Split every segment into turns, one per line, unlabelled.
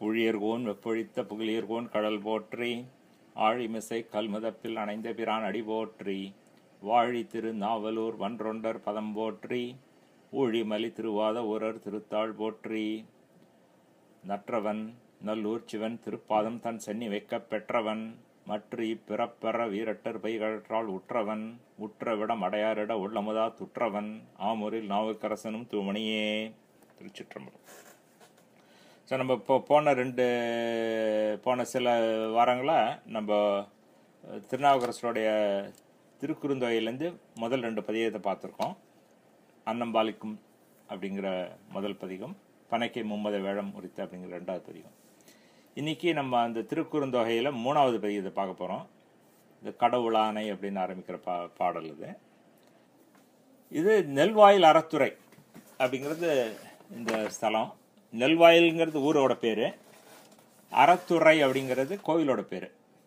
புழியர்கோன் வெப்பொழித்த புகழியர்கோன் கடல் போற்றி ஆழிமிசை கல்முதப்பில் அணைந்த பிரான் அடி போற்றி வாழி திரு நாவலூர் வன்றொண்டர் பதம் போற்றி ஊழிமலி திருவாத ஊரர் திருத்தாள் போற்றி நற்றவன் நல்லூர் சிவன் திருப்பாதம் தன் சென்னி வைக்கப் பெற்றவன் மற்ற இப்பிறப்பெற வீரட்டர் பைகழற்றால் உற்றவன் உற்றவிடம் அடையாரிட உள்ளமுதா துற்றவன் ஆமூரில் நாவுக்கரசனும் தூமணியே திருச்சிற்றம்பலம் ஸோ நம்ம இப்போ போன ரெண்டு போன சில வாரங்களாக நம்ம திருநாவுக்கரசருடைய திருக்குறுந்தொகையிலேருந்து முதல் ரெண்டு பதிகத்தை பார்த்துருக்கோம் அன்னம்பாலிக்கும் அப்படிங்கிற முதல் பதிகம் பனைக்கை மும்மத வேழம் உரித்த அப்படிங்கிற ரெண்டாவது பதிகம் இன்னைக்கு நம்ம அந்த திருக்குறுந்தொகையில் மூணாவது பதிகத்தை பார்க்க போகிறோம் இது கடவுளானை அப்படின்னு ஆரம்பிக்கிற பா பாடல் இது இது நெல்வாயில் அறத்துறை அப்படிங்கிறது இந்த ஸ்தலம் நெல்வாயில்ங்கிறது ஊரோட பேர் அறத்துறை அப்படிங்கிறது கோவிலோட பேர்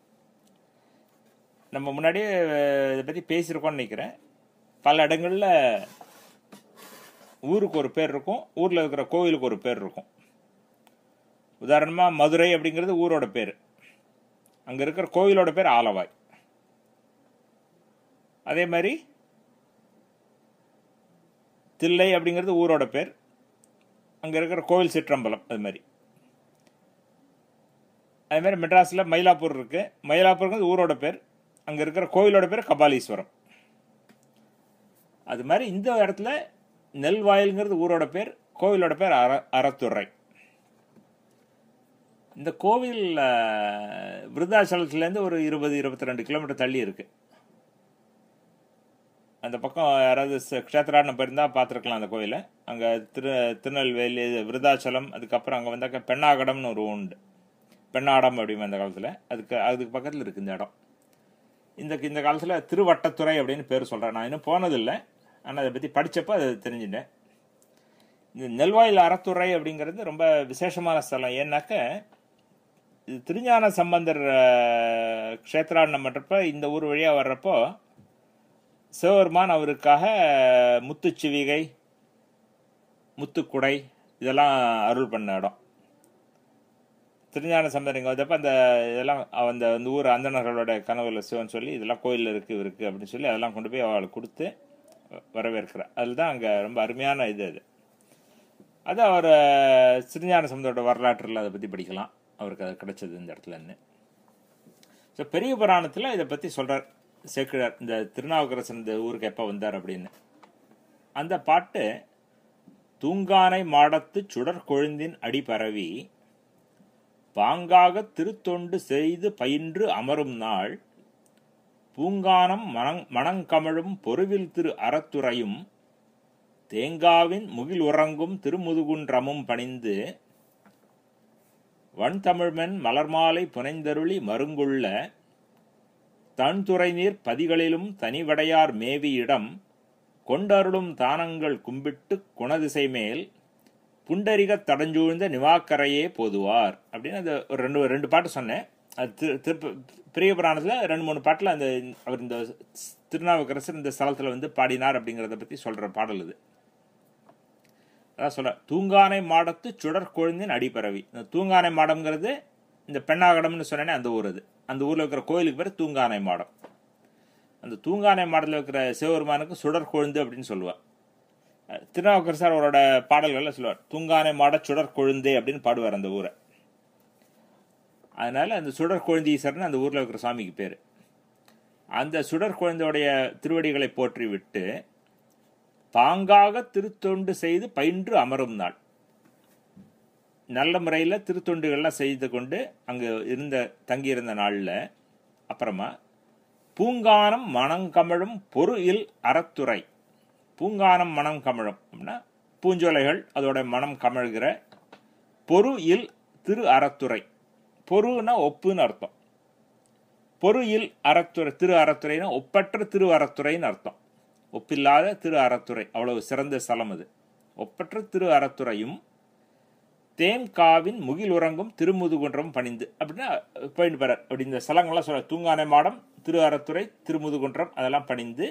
நம்ம முன்னாடியே இதை பற்றி பேசியிருக்கோம்னு நினைக்கிறேன் பல இடங்களில் ஊருக்கு ஒரு பேர் இருக்கும் ஊரில் இருக்கிற கோவிலுக்கு ஒரு பேர் இருக்கும் உதாரணமாக மதுரை அப்படிங்கிறது ஊரோட பேர் அங்கே இருக்கிற கோவிலோட பேர் ஆலவாய் அதே மாதிரி தில்லை அப்படிங்கிறது ஊரோட பேர் அங்கே இருக்கிற கோவில் சிற்றம்பலம் அது மாதிரி அதே மாதிரி மெட்ராஸில் மயிலாப்பூர் இருக்கு மயிலாப்பூருங்கிறது ஊரோட பேர் அங்கே இருக்கிற கோவிலோட பேர் கபாலீஸ்வரம் அது மாதிரி இந்த இடத்துல நெல்வாயில்ங்கிறது ஊரோட பேர் கோவிலோட பேர் அற அறத்துறை இந்த கோவில் விருதாச்சலத்துலேருந்து ஒரு இருபது இருபத்தி ரெண்டு கிலோமீட்டர் தள்ளி இருக்கு அந்த பக்கம் யாராவது க்ஷேத்ராட்டம் போயிருந்தால் பார்த்துருக்கலாம் அந்த கோயிலை அங்கே திரு திருநெல்வேலி விருதாச்சலம் அதுக்கப்புறம் அங்கே வந்தாக்க பெண்ணாகடம்னு ஒரு உண்டு பெண்ணாடம் அப்படின்னு அந்த காலத்தில் அதுக்கு அதுக்கு பக்கத்தில் இருக்குது இந்த இடம் இந்த இந்த காலத்தில் திருவட்டத்துறை அப்படின்னு பேர் சொல்கிறேன் நான் இன்னும் போனதில்லை ஆனால் அதை பற்றி படித்தப்போ அதை தெரிஞ்சுட்டேன் இந்த நெல்வாயில் அறத்துறை அப்படிங்கிறது ரொம்ப விசேஷமான ஸ்தலம் ஏன்னாக்க இது திருஞான சம்பந்தர் க்ஷேத்ராண்ணம் பண்ணுறப்ப இந்த ஊர் வழியாக வர்றப்போ சிவபெருமான் அவருக்காக முத்துச்சிவிகை முத்துக்குடை இதெல்லாம் அருள் பண்ண இடம் திருஞான சம்பந்தர் இங்கே வந்தப்போ அந்த இதெல்லாம் அந்த அந்த ஊர் அந்தணர்களோட கனவுல சிவன் சொல்லி இதெல்லாம் கோயிலில் இருக்குது இருக்குது அப்படின்னு சொல்லி அதெல்லாம் கொண்டு போய் அவளுக்கு கொடுத்து வரவேற்கிறார் அதில் தான் அங்கே ரொம்ப அருமையான இது அது அது அவர் திருஞான சம்பந்தரோட வரலாற்றில் அதை பற்றி படிக்கலாம் அவருக்கு அது கிடைச்சது இந்த இடத்துலன்னு ஸோ பெரிய புராணத்தில் இதை பற்றி சொல்கிறார் சேக்கிழார் இந்த திருநாவுக்கரசன் இந்த ஊருக்கு எப்போ வந்தார் அப்படின்னு அந்த பாட்டு தூங்கானை மாடத்து சுடர் கொழுந்தின் அடி பரவி பாங்காக திருத்தொண்டு செய்து பயின்று அமரும் நாள் பூங்கானம் மணங் மணங்கமழும் பொருவில் திரு அறத்துறையும் தேங்காவின் முகில் உறங்கும் திருமுதுகுன்றமும் பணிந்து வண்தமிழ்மென் மலர்மாலை புனைந்தருளி மருங்குள்ள தன்துறை நீர் பதிகளிலும் தனிவடையார் மேவியிடம் கொண்டருளும் தானங்கள் கும்பிட்டு குணதிசை மேல் புண்டரிக தடஞ்சூழ்ந்த நிவாக்கரையே போதுவார் அப்படின்னு அந்த ஒரு ரெண்டு ரெண்டு பாட்டு சொன்னேன் அது திரு பெரிய புராணத்தில் ரெண்டு மூணு பாட்டில் அந்த அவர் இந்த திருநாவுக்கரசர் இந்த ஸ்தலத்தில் வந்து பாடினார் அப்படிங்கிறத பற்றி சொல்கிற பாடல் இது அதான் சொல்ல தூங்கானை மாடத்து சுடர் கொழுந்தின் அடிப்பரவி இந்த தூங்கானை மாடம்ங்கிறது இந்த பெண்ணாகடம்னு சொன்னேனே அந்த ஊர் அது அந்த ஊரில் இருக்கிற கோயிலுக்கு பேர் தூங்கானை மாடம் அந்த தூங்கானை மாடத்தில் இருக்கிற சிவபெருமானுக்கு சுடர் கொழுந்து அப்படின்னு சொல்லுவார் திருநாவுக்கரசர் அவரோட பாடல்கள்ல சொல்லுவார் தூங்கானை மாட சுடர் கொழுந்தே அப்படின்னு பாடுவார் அந்த ஊரை அதனால அந்த சுடர் கொழுந்தீஸ்வரன் அந்த ஊரில் இருக்கிற சாமிக்கு பேர் அந்த சுடர் குழந்தையுடைய திருவடிகளை போற்றி விட்டு பாங்காக திருத்தொண்டு செய்து பயின்று அமரும் நாள் நல்ல முறையில் திருத்தொண்டுகள்லாம் செய்து கொண்டு அங்கே இருந்த தங்கியிருந்த நாளில் அப்புறமா பூங்கானம் மணங்கமழும் பொரு இல் அறத்துறை பூங்கானம் மனம் கமழும் அப்படின்னா பூஞ்சோலைகள் அதோட மனம் கமழ்கிற பொரு இல் திரு அறத்துறை பொருனா ஒப்புன்னு அர்த்தம் பொரு இல் அறத்துறை திரு அறத்துறைனா ஒப்பற்ற திரு அறத்துறைன்னு அர்த்தம் ஒப்பில்லாத திரு அறத்துறை அவ்வளவு சிறந்த ஸ்தலம் அது ஒப்பற்ற திரு அறத்துறையும் தேம்காவின் முகில் உறங்கும் திருமுதுகுன்றம் பணிந்து அப்படின்னா போயிட்டு போறார் அப்படி இந்த ஸ்தலங்கள்லாம் சொல்ல தூங்கானை மாடம் திரு அறத்துறை திருமுதுகுன்றம் அதெல்லாம் பணிந்து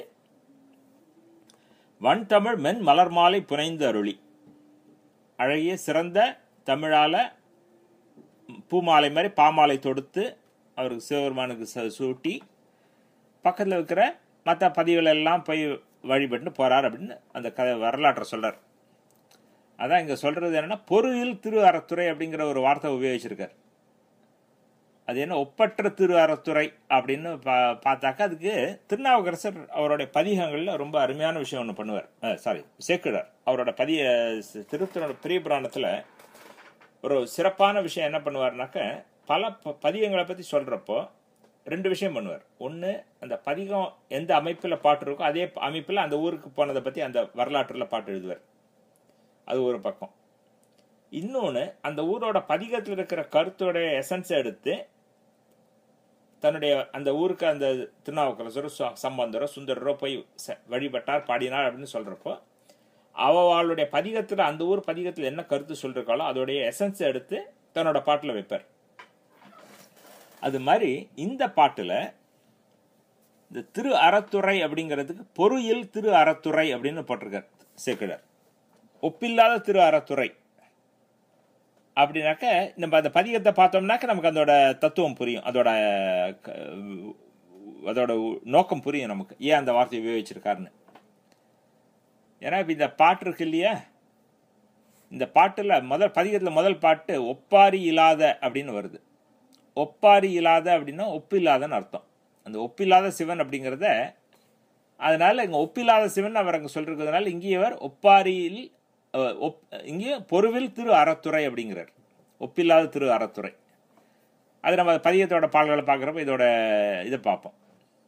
வன்தமிழ் மென் மலர் மாலை புனைந்து அருளி அழகிய சிறந்த தமிழால பூமாலை மாதிரி பாமாலை தொடுத்து அவருக்கு சிவபெருமானுக்கு ச- சூட்டி பக்கத்தில் இருக்கிற மற்ற பதிவுகள் எல்லாம் போய் வழிபட்டு போறார் அப்படின்னு அந்த கதை வரலாற்றை சொல்றார் அதான் இங்க சொல்றது என்னன்னா பொருளில் திரு அறத்துறை அப்படிங்கிற ஒரு வார்த்தை உபயோகிச்சிருக்கார் அது என்ன ஒப்பற்ற திரு அறத்துறை அப்படின்னு பா பார்த்தாக்கா அதுக்கு திருநாவுக்கரசர் அவருடைய பதிகங்கள்ல ரொம்ப அருமையான விஷயம் ஒன்று பண்ணுவார் சாரி சேக்கிழார் அவரோட பதிய திருத்தனோட பெரிய புராணத்துல ஒரு சிறப்பான விஷயம் என்ன பண்ணுவார்னாக்க பல ப- பதிகங்களை பற்றி சொல்கிறப்போ ரெண்டு விஷயம் பண்ணுவார் ஒன்று அந்த பதிகம் எந்த அமைப்பில் பாட்டு இருக்கோ அதே அமைப்பில் அந்த ஊருக்கு போனதை பற்றி அந்த வரலாற்றில் பாட்டு எழுதுவார் அது ஒரு பக்கம் இன்னொன்று அந்த ஊரோட பதிகத்தில் இருக்கிற கருத்தோடைய எசன்ஸை எடுத்து தன்னுடைய அந்த ஊருக்கு அந்த திருநாவுக்கரசரோ ச- சம்பந்தரோ சுந்தரரோ போய் ச- வழிபட்டார் பாடினார் அப்படின்னு சொல்கிறப்போ அவளுடைய பதிகத்தில் அந்த ஊர் பதிகத்தில் என்ன கருத்து சொல்லிருக்காளோ அதோடைய எசன்ஸை எடுத்து தன்னோட பாட்டில் வைப்பார் அது மாதிரி இந்த பாட்டில் இந்த திரு அறத்துறை அப்படிங்கிறதுக்கு பொருளில் திரு அறத்துறை அப்படின்னு போட்டிருக்கார் சேக்கிழார் ஒப்பில்லாத திரு அறத்துறை அப்படின்னாக்க நம்ம அந்த பதிகத்தை பார்த்தோம்னாக்க நமக்கு அதோட தத்துவம் புரியும் அதோட க- அதோட நோக்கம் புரியும் நமக்கு ஏன் அந்த வார்த்தையை உபயோகிச்சிருக்காருன்னு ஏன்னா இப்போ இந்த பாட்டு இருக்கு இல்லையா இந்த பாட்டில் முதல் பதிகத்தில் முதல் பாட்டு ஒப்பாரி இல்லாத அப்படின்னு வருது ஒப்பாரி இல்லாத அப்படின்னா ஒப்பில்லாதன்னு அர்த்தம் அந்த ஒப்பில்லாத சிவன் அப்படிங்கிறத அதனால இங்கே ஒப்பில்லாத சிவன் அவர் அங்கே சொல்லிருக்கிறதுனால இங்கே அவர் ஒப்பாரியில் அஹ், ஒப் இங்கே பொருவில் திரு அறத்துறை அப்படிங்கிறார் ஒப்பில்லாத திரு அறத்துறை அது நம்ம பதியத்தோட பாடல்களை பார்க்குறப்ப இதோட இதை பார்ப்போம்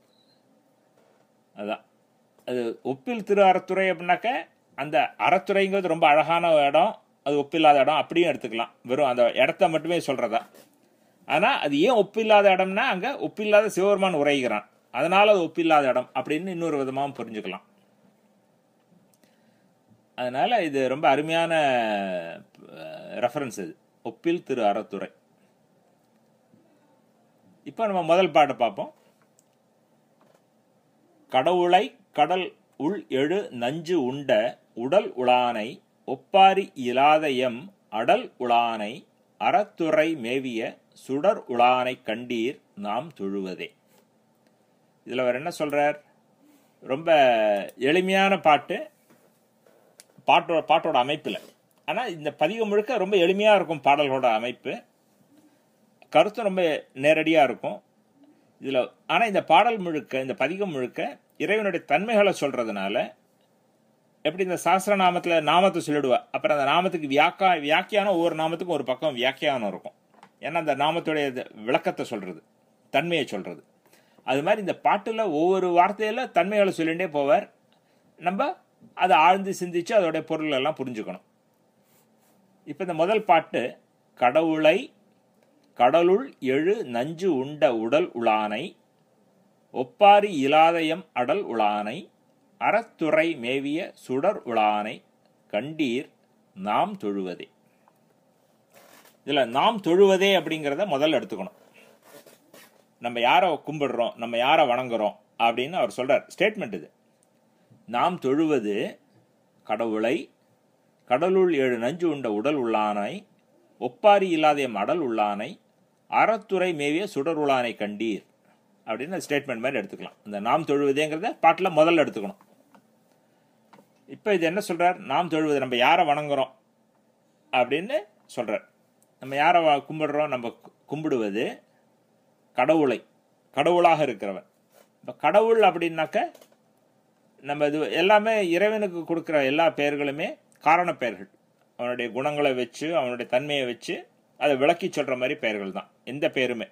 அதான் அது ஒப்பில் திரு அறத்துறை அப்படின்னாக்க அந்த அறத்துறைங்கிறது ரொம்ப அழகான இடம் அது ஒப்பில்லாத இடம் அப்படியும் எடுத்துக்கலாம் வெறும் அந்த இடத்த மட்டுமே சொல்றதா ஆனா அது ஏன் ஒப்பில்லாத இடம்னா அங்க ஒப்பில்லாத சிவபெருமான் உரைகிறான் அதனால அது ஒப்பில்லாத இடம் அப்படின்னு இன்னொரு விதமாகவும் புரிஞ்சுக்கலாம் அதனால இது ரொம்ப அருமையான ரெஃபரன்ஸ் இது ஒப்பில் திரு அறத்துறை இப்போ நம்ம முதல் பாட்டை பார்ப்போம் கடவுளை கடல் உள் எழு நஞ்சு உண்ட உடல் உளானை ஒப்பாரி இலாத எம் அடல் உளானை அறத்துறை மேவிய சுடர் உளானை கண்டீர் நாம் தொழுவதே இதில் அவர் என்ன சொல்றார் ரொம்ப எளிமையான பாட்டு பாட்டோட பாட்டோட அமைப்பில் ஆனால் இந்த பதிகம் முழுக்க ரொம்ப எளிமையாக இருக்கும் பாடல்களோட அமைப்பு கருத்தும் ரொம்ப நேரடியாக இருக்கும் இதில் ஆனால் இந்த பாடல் முழுக்க இந்த பதிகம் முழுக்க இறைவனுடைய தன்மைகளை சொல்றதுனால எப்படி இந்த சாஸ்திர நாமத்தில் நாமத்தை சொல்லிடுவா அப்புறம் அந்த நாமத்துக்கு வியாக்கா வியாக்கியானம் ஒவ்வொரு நாமத்துக்கும் ஒரு பக்கம் வியாக்கியானம் இருக்கும் ஏன்னா அந்த நாமத்துடைய இது விளக்கத்தை சொல்றது தன்மையை சொல்றது அது மாதிரி இந்த பாட்டில் ஒவ்வொரு வார்த்தையில தன்மைகளை சொல்லிகிட்டே போவார் நம்ம அதை ஆழ்ந்து சிந்திச்சு அதோடைய பொருள் எல்லாம் புரிஞ்சுக்கணும் இப்போ இந்த முதல் பாட்டு கடவுளை கடலுள் எழு நஞ்சு உண்ட உடல் உளானை ஒப்பாரி இலாதயம் அடல் உளானை அறத்துறை மேவிய சுடர் உளானை கண்டீர் நாம் தொழுவதே இதுல நாம் தொழுவதே அப்படிங்கிறத முதல்ல எடுத்துக்கணும் நம்ம யாரை கும்பிடுறோம் நம்ம யாரை வணங்குறோம் அப்படின்னு அவர் சொல்றார் ஸ்டேட்மெண்ட் இது நாம் தொழுவது கடவுளை கடலுள் ஏழு நஞ்சு உண்ட உடல் உள்ளானை ஒப்பாரி இல்லாத மடல் உள்ளானை அறத்துறை மேவிய சுடர் உள்ளானை கண்டீர் அப்படின்னு ஸ்டேட்மெண்ட் மாதிரி எடுத்துக்கலாம் இந்த நாம் தொழுவதேங்கிறத பாட்டில் முதல்ல எடுத்துக்கணும் இப்போ இது என்ன சொல்றார் நாம் தொழுவது நம்ம யாரை வணங்குறோம் அப்படின்னு சொல்றார் நம்ம யாரை வ- கும்பிடுறோம் நம்ம கு- கும்பிடுவது கடவுளை கடவுளாக இருக்கிறவன் இப்போ கடவுள் அப்படின்னாக்க நம்ம இது எல்லாமே இறைவனுக்கு கொடுக்குற எல்லா பெயர்களுமே காரண பெயர்கள் அவனுடைய குணங்களை வச்சு அவனுடைய தன்மையை வச்சு அதை விளக்கி சொல்ற மாதிரி பெயர்கள் தான் எந்த பெயருமே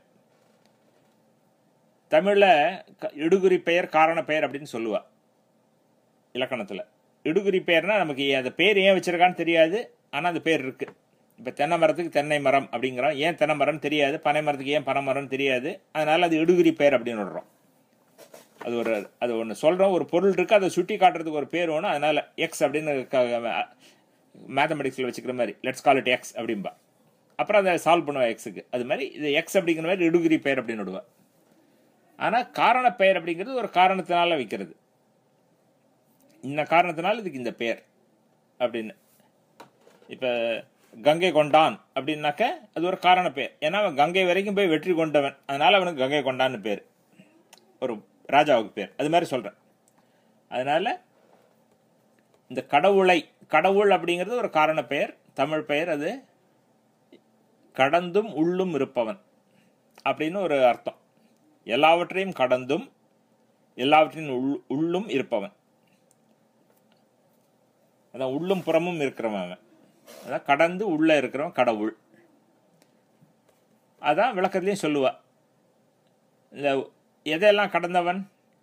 தமிழ்ல க- இடுகுறி பெயர் காரண பெயர் அப்படின்னு சொல்லுவா இலக்கணத்துல இடுகுறி பெயர்னா நமக்கு ஏன் அந்த பேர் ஏன் வச்சிருக்கான்னு தெரியாது ஆனா அந்த பேர் இருக்கு இப்ப தென்னை மரத்துக்கு தென்னை மரம் அப்படிங்கிறோம் ஏன் தென்னை மரம் தெரியாது பனை மரத்துக்கு ஏன் பனை மரம் தெரியாது அதனால அது இடுகுறி பெயர் அப்படின்னு விடுறோம் அது ஒரு அது ஒன்று சொல்கிறோம் ஒரு பொருள் இருக்கு அதை சுட்டி காட்டுறதுக்கு ஒரு பேர் வேணும் அதனால எக்ஸ் அப்படின்னு மேத்தமெட்டிக்ஸில் வச்சுக்கிற மாதிரி லெட்ஸ் கால் இட் எக்ஸ் அப்படிம்பா அப்புறம் அதை சால்வ் பண்ணுவா எக்ஸுக்கு அது மாதிரி இது எக்ஸ் அப்படிங்கிற மாதிரி இடுகுறி பெயர் அப்படின்னு விடுவா ஆனால் காரண பெயர் அப்படிங்கிறது ஒரு காரணத்தினால வைக்கிறது இந்த காரணத்தினால இதுக்கு இந்த பெயர் அப்படின்னு இப்போ கங்கை கொண்டான் அப்படின்னாக்க அது ஒரு காரண பேர் ஏன்னா அவன் கங்கை வரைக்கும் போய் வெற்றி கொண்டவன் அதனால அவனுக்கு கங்கை கொண்டான்னு பேர் ஒரு ராஜாவுக்கு பேர் அது மாதிரி சொல்றேன் அதனால இந்த கடவுளை கடவுள் அப்படிங்கிறது ஒரு காரண பெயர் தமிழ் பெயர் அது கடந்தும் உள்ளும் இருப்பவன் அப்படின்னு ஒரு அர்த்தம் எல்லாவற்றையும் கடந்தும் எல்லாவற்றின் உள் உள்ளும் இருப்பவன் அதான் உள்ளும் புறமும் இருக்கிறவன் அவன் அதான் கடந்து உள்ள இருக்கிறவன் கடவுள் அதான் விளக்கத்துலையும் சொல்லுவா இந்த எதையெல்லாம் கடந்தவன்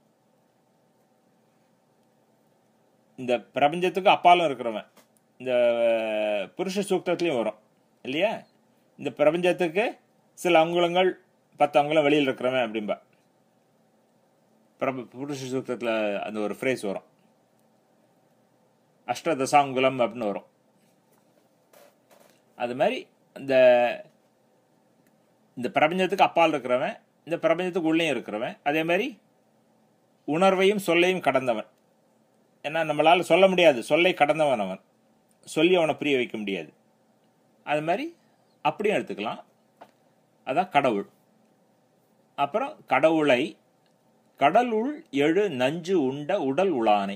இந்த பிரபஞ்சத்துக்கு அப்பாலும் இருக்கிறவன் இந்த புருஷ சூக்தத்துலேயும் வரும் இல்லையா இந்த பிரபஞ்சத்துக்கு சில அங்குலங்கள் பத்து அங்குலம் வெளியில் இருக்கிறவன் அப்படிம்பா பிரப புருஷ சூக்தத்தில் அந்த ஒரு ஃப்ரேஸ் வரும் அஷ்டதசாங்குலம் அப்படின்னு வரும் அது மாதிரி இந்த இந்த பிரபஞ்சத்துக்கு அப்பால் இருக்கிறவன் இந்த பிரபஞ்சத்துக்கு உள்ளேயும் இருக்கிறவன் அதே மாதிரி உணர்வையும் சொல்லையும் கடந்தவன் ஏன்னா நம்மளால் சொல்ல முடியாது சொல்லை கடந்தவன் அவன் சொல்லி அவனை புரிய வைக்க முடியாது அது மாதிரி அப்படியும் எடுத்துக்கலாம் அதான் கடவுள் அப்புறம் கடவுளை கடலுள் எழு நஞ்சு உண்ட உடல் உளானை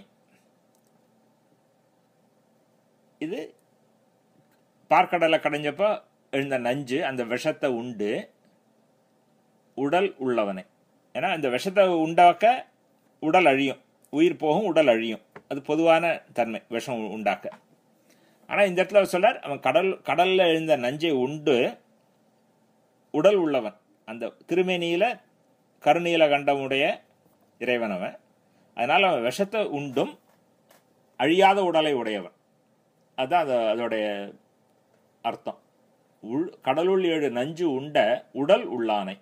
இது பார்க்கடலை கடைஞ்சப்போ எழுந்த நஞ்சு அந்த விஷத்தை உண்டு உடல் உள்ளவனை ஏன்னா அந்த விஷத்தை உண்டாக்க உடல் அழியும் உயிர் போகும் உடல் அழியும் அது பொதுவான தன்மை விஷம் உண்டாக்க ஆனால் இந்த இடத்துல சொல்றார் அவன் கடல் கடல்ல எழுந்த நஞ்சை உண்டு உடல் உள்ளவன் அந்த திருமேனியில கருநீல கண்டமுடைய இறைவன் அவன் அதனால் அவன் விஷத்தை உண்டும் அழியாத உடலை உடையவன் அதுதான் அது அதோடைய அர்த்தம் உள் கடலுள் ஏழு நஞ்சு உண்ட உடல் உள்ளானை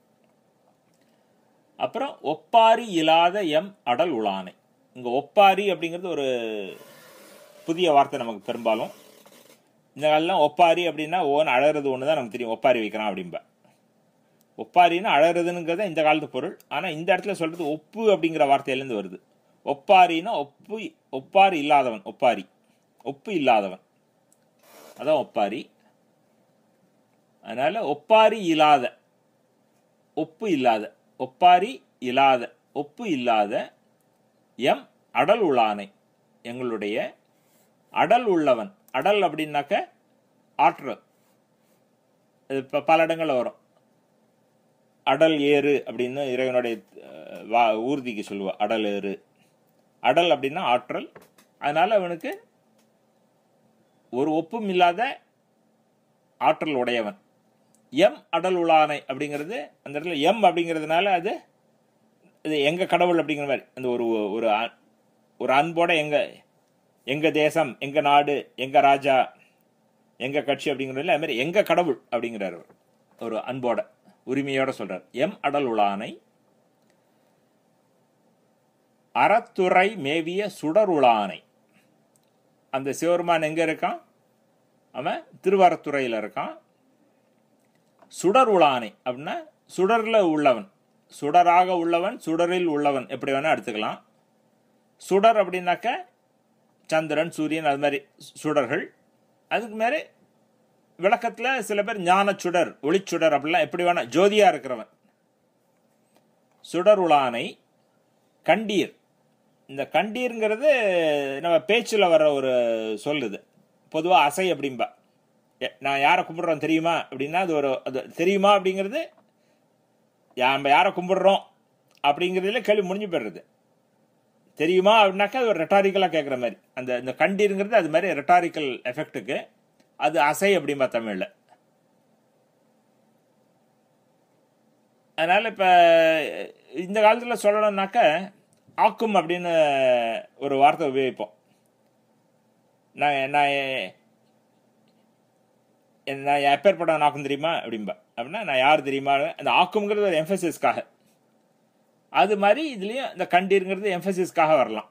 அப்புறம் ஒப்பாரி இல்லாத எம் அடல் உளானை இங்க ஒப்பாரி அப்படிங்கிறது ஒரு புதிய வார்த்தை நமக்கு பெரும்பாலும் இந்த காலெல்லாம் ஒப்பாரி அப்படின்னா ஓன் அழகிறது ஒன்று தான் நமக்கு தெரியும் ஒப்பாரி வைக்கிறான் அப்படின்பா ஒப்பாரின்னா அழகிறதுங்கிறத இந்த காலத்து பொருள் ஆனால் இந்த இடத்துல சொல்றது ஒப்பு அப்படிங்கிற வார்த்தையிலேருந்து வருது ஒப்பாரின்னா ஒப்பு ஒப்பாரி இல்லாதவன் ஒப்பாரி ஒப்பு இல்லாதவன் அதான் ஒப்பாரி அதனால ஒப்பாரி இல்லாத ஒப்பு இல்லாத ஒப்பாரி இல்லாத ஒப்பு இல்லாத எம் அடல் உளானை எங்களுடைய அடல் உள்ளவன் அடல் அப்படின்னாக்க ஆற்றல் இது இப்போ பல இடங்களில் வரும் அடல் ஏறு அப்படின்னு இறைவனுடைய அஹ், வா ஊர்திக்கு சொல்லுவா அடல் ஏறு அடல் அப்படின்னா ஆற்றல் அதனால அவனுக்கு ஒரு ஒப்பும் இல்லாத ஆற்றல் உடையவன் எம் அடல் உலானை அப்படிங்கிறது அந்த இடத்துல எம் அப்படிங்கிறதுனால அது இது எங்க கடவுள் அப்படிங்கிற மாதிரி அந்த ஒரு ஒரு அ- ஒரு அன்போட எங்க எங்க தேசம் எங்க நாடு எங்க ராஜா எங்க கட்சி அப்படிங்கிறதுல அது மாதிரி எங்க கடவுள் அப்படிங்கிறார் அவர். ஒரு அன்போட உரிமையோட சொல்றார் எம் அடல் உலானை அறத்துறை மேவிய சுடருளானை அந்த சிவருமான் எங்க இருக்கான் அவன் திருவாரத்துறையில் இருக்கான் சுடர் உளானை அப்படின்னா சுடர்ல உள்ளவன் சுடராக உள்ளவன் சுடரில் உள்ளவன் எப்படி வேணா எடுத்துக்கலாம் சுடர் அப்படின்னாக்க சந்திரன் சூரியன் அது மாதிரி சுடர்கள் அதுக்கு மேலே விளக்கத்தில் சில பேர் ஞான சுடர் ஒளிச்சுடர் அப்படிலாம் எப்படி வேணா ஜோதியா இருக்கிறவன் சுடர் உளானை கண்டீர் இந்த கண்டீர்ங்கிறது நம்ம பேச்சில் வர ஒரு சொல்லுது பொதுவாக அசை அப்படிம்பா எ- நான் யாரை கும்பிடுறோம் தெரியுமா அப்படின்னா அது ஒரு அது தெரியுமா அப்படிங்கிறது யா- நம்ம யாரை கும்பிடுறோம் அப்படிங்கிறதுல கேள்வி முடிஞ்சு போயிடுறது தெரியுமா அப்படின்னாக்கா அது ஒரு ரெட்டாரிக்கலாக கேட்குற மாதிரி அந்த இந்த கண்டீருங்கிறது அது மாதிரி ரெட்டாரிக்கல் எஃபெக்ட்டுக்கு அது அசை அப்படிம்பா தமிழில் அதனால் இப்போ இந்த காலத்தில் சொல்லணும்னாக்க ஆக்கும் அப்படின்னு ஒரு வார்த்தை உபயோகிப்போம் நான் நான் எ- நான் எப்பேற்பட்ட நாக்கும் தெரியுமா அப்படிம்பா அப்படின்னா நான் யார் தெரியுமா அந்த ஆக்குங்கிறது ஒரு எம்பசிஸ்க்காக அது மாதிரி இதுலேயும் இந்த கண்டீருங்கிறது எம்பசிஸ்க்காக வரலாம்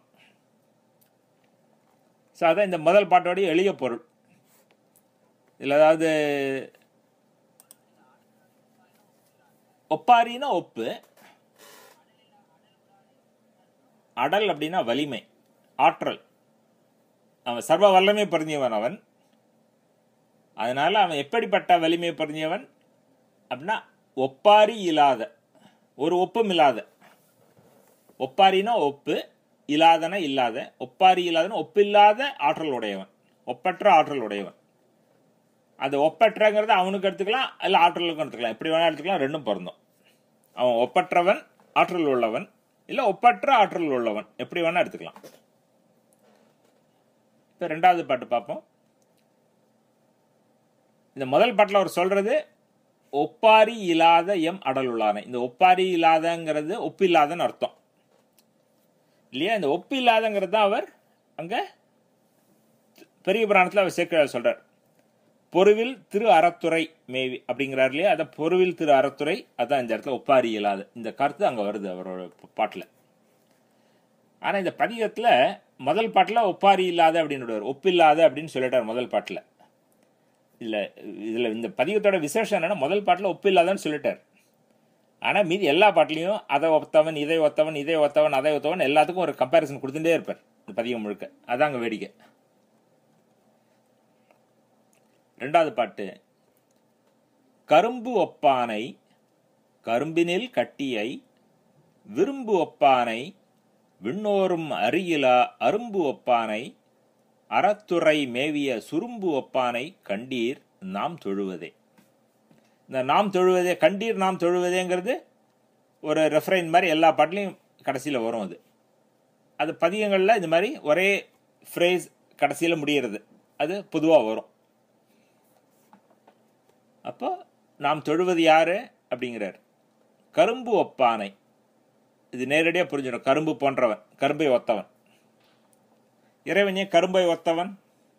ஸோ அதான் இந்த முதல் பாட்டோடைய எளிய பொருள் இதில் அதாவது ஒப்பாரின்னா ஒப்பு அடல் அப்படின்னா வலிமை ஆற்றல் அவன் சர்வ வல்லமை பொருந்தியவன் அவன் அதனால அவன் எப்படிப்பட்ட வலிமை பொருந்தியவன் அப்படின்னா ஒப்பாரி இல்லாத ஒரு ஒப்பும் இல்லாத ஒப்பாரினா ஒப்பு இல்லாதன இல்லாத ஒப்பாரி இல்லாதன ஒப்பில்லாத ஆற்றல் உடையவன் ஒப்பற்ற ஆற்றல் உடையவன் அது ஒப்பற்றங்கிறத அவனுக்கு எடுத்துக்கலாம் இல்லை ஆற்றலுக்கும் எடுத்துக்கலாம் எப்படி வேணா எடுத்துக்கலாம் ரெண்டும் பொருந்தும் அவன் ஒப்பற்றவன் ஆற்றல் உள்ளவன் இல்லை ஒப்பற்ற ஆற்றல் உள்ளவன் எப்படி வேணா எடுத்துக்கலாம் இப்போ ரெண்டாவது பாட்டு பார்ப்போம் இந்த முதல் பாட்டில் அவர் சொல்றது ஒப்பாரி இல்லாத எம் அடல் உள்ளான இந்த ஒப்பாரி இல்லாதங்கிறது ஒப்பில்லாதன்னு அர்த்தம் இல்லையா இந்த ஒப்பு இல்லாதங்கிறது தான் அவர் அங்க பெரிய புராணத்தில் அவர் சேர்க்கிறார் சொல்றார் பொருவில் திரு அறத்துறை மேவி அப்படிங்கிறார் இல்லையா அதான் பொருவில் திரு அறத்துறை அதான் இந்த இடத்துல ஒப்பாரி இல்லாத இந்த கருத்து அங்கே வருது அவரோட பாட்டில் ஆனால் இந்த பதிகத்தில் முதல் பாட்டில் ஒப்பாரி இல்லாத அப்படின்னு ஒப்பில்லாத அப்படின்னு சொல்லிட்டார் முதல் பாட்டில் இதில் இதில் இந்த பதிகத்தோட விசேஷம் என்னன்னா முதல் பாட்டில் ஒப்பில்லாதன்னு சொல்லிட்டார் ஆனால் மீதி எல்லா பாட்டிலையும் அதை ஒத்தவன் இதை ஒத்தவன் இதை ஒத்தவன் அதை ஒத்தவன் எல்லாத்துக்கும் ஒரு கம்பேரிசன் கொடுத்துட்டே இருப்பார் இந்த பதிகம் முழுக்க அதாங்க வேடிக்கை ரெண்டாவது பாட்டு கரும்பு ஒப்பானை கரும்பினில் கட்டியை விரும்பு ஒப்பானை விண்ணோரும் அருகிலா அரும்பு ஒப்பானை அறத்துறை மேவிய சுரும்பு ஒப்பானை கண்டீர் நாம் தொழுவதே இந்த நாம் தொழுவதே கண்டீர் நாம் தொழுவதேங்கிறது ஒரு ரெஃபரைன் மாதிரி எல்லா பாட்டிலையும் கடைசியில் வரும் அது அது பதிகங்களில் இந்த மாதிரி ஒரே ஃப்ரேஸ் கடைசியில் முடிகிறது அது பொதுவாக வரும் அப்போ நாம் தொழுவது யாரு அப்படிங்கிறார் கரும்பு ஒப்பானை இது நேரடியாக புரிஞ்சிடும் கரும்பு போன்றவன் கரும்பை ஒத்தவன் இறைவன் ஏன் கரும்பை ஒத்தவன்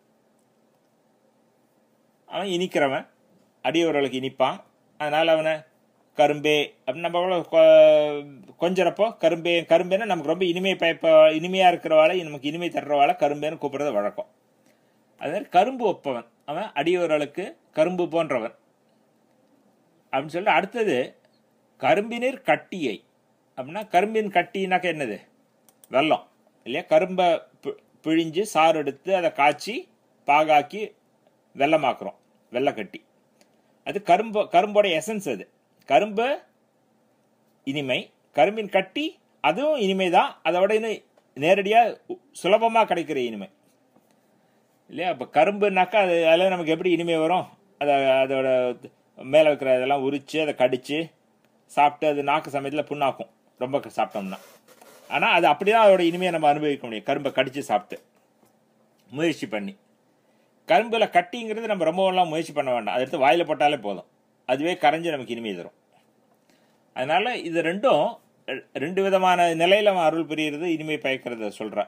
அவன் இனிக்கிறவன் அடியவர்களுக்கு இனிப்பான் அதனால் அவனை கரும்பே அப்படின்னு நம்ம கொஞ்சிறப்போ கரும்பே கரும்பேன்னு நமக்கு ரொம்ப இனிமை பயப்ப இனிமையாக இருக்கிறவாளை நமக்கு இனிமை தர்றவாளை கரும்பேன்னு கூப்பிடுறது வழக்கம் அது மாதிரி கரும்பு ஒப்பவன் அவன் அடியவர்களுக்கு கரும்பு போன்றவன் அப்படின்னு சொல்லி அடுத்தது கரும்பினர் கட்டியை அப்படின்னா கரும்பின் கட்டினாக்க என்னது வெல்லம் இல்லையா கரும்பை பிழிஞ்சு சாறு எடுத்து அதை காய்ச்சி பாகாக்கி வெள்ளமாக்குறோம் வெள்ளக்கட்டி அது கரும்பு கரும்போட எசன்ஸ் அது கரும்பு இனிமை கரும்பின் கட்டி அதுவும் இனிமை தான் அதோட இன்னும் நேரடியாக சுலபமாக கிடைக்கிற இனிமை இல்லையா இப்போ கரும்புனாக்கா அது அதில் நமக்கு எப்படி இனிமை வரும் அதை அதோட மேலே இருக்கிற இதெல்லாம் உரித்து அதை கடித்து சாப்பிட்டு அது நாக்கு சமயத்தில் புண்ணாக்கும் ரொம்ப சாப்பிட்டோம்னா ஆனால் அது அப்படி தான் அதோட இனிமையை நம்ம அனுபவிக்க முடியும் கரும்பை கடித்து சாப்பிட்டு முயற்சி பண்ணி கரும்பில் கட்டிங்கிறது நம்ம ரொம்பலாம் முயற்சி பண்ண வேண்டாம் அதை எடுத்து வாயில் போட்டாலே போதும் அதுவே கரைஞ்சி நமக்கு இனிமை தரும் அதனால இது ரெண்டும் ரெண்டு விதமான நிலையில் அவன் அருள் புரியுறது இனிமை பயக்கிறத சொல்கிறான்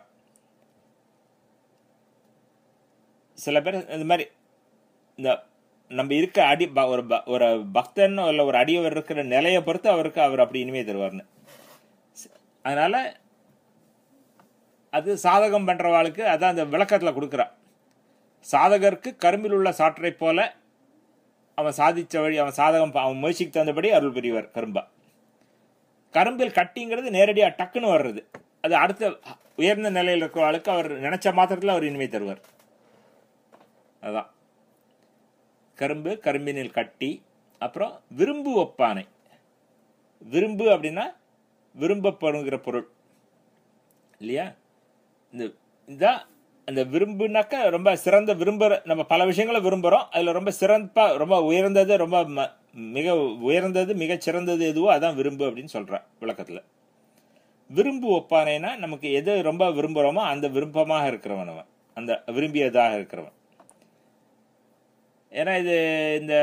சில பேர் இந்த மாதிரி இந்த நம்ம இருக்க அடி ஒரு ஒரு பக்தன் இல்லை ஒரு அடியவர் இருக்கிற நிலையை பொறுத்து அவருக்கு அவர் அப்படி இனிமே தருவார்னு அதனால அது சாதகம் பண்றவாளுக்கு அதான் அந்த விளக்கத்தில் கொடுக்குறான் சாதகருக்கு கரும்பில் உள்ள சாற்றை போல அவன் சாதிச்ச வழி அவன் சாதகம் அவன் முயற்சிக்கு தகுந்தபடி அருள் புரிவார் கரும்பா கரும்பில் கட்டிங்கிறது நேரடியாக டக்குன்னு வர்றது அது அடுத்த உயர்ந்த நிலையில் இருக்கிறவளுக்கு அவர் நினைச்ச மாத்திரத்தில் அவர் இனிமை தருவார் அதான் கரும்பு கரும்பினில் கட்டி அப்புறம் விரும்பு ஒப்பானை விரும்பு அப்படின்னா விரும்பப்படுங்கிற பொருள் இல்லையா இந்த இதான் அந்த விரும்புனாக்க ரொம்ப சிறந்த விரும்புகிற நம்ம பல விஷயங்களை விரும்புகிறோம் அதில் ரொம்ப சிறப்பாக ரொம்ப உயர்ந்தது ரொம்ப மிக உயர்ந்தது மிகச் சிறந்தது எதுவோ அதான் விரும்பு அப்படின்னு சொல்கிறேன் விளக்கத்தில் விரும்பு ஒப்பானைனா நமக்கு எது ரொம்ப விரும்புகிறோமோ அந்த விருப்பமாக இருக்கிறவன் அவன் அந்த விரும்பியதாக இருக்கிறவன் ஏன்னா இது இந்த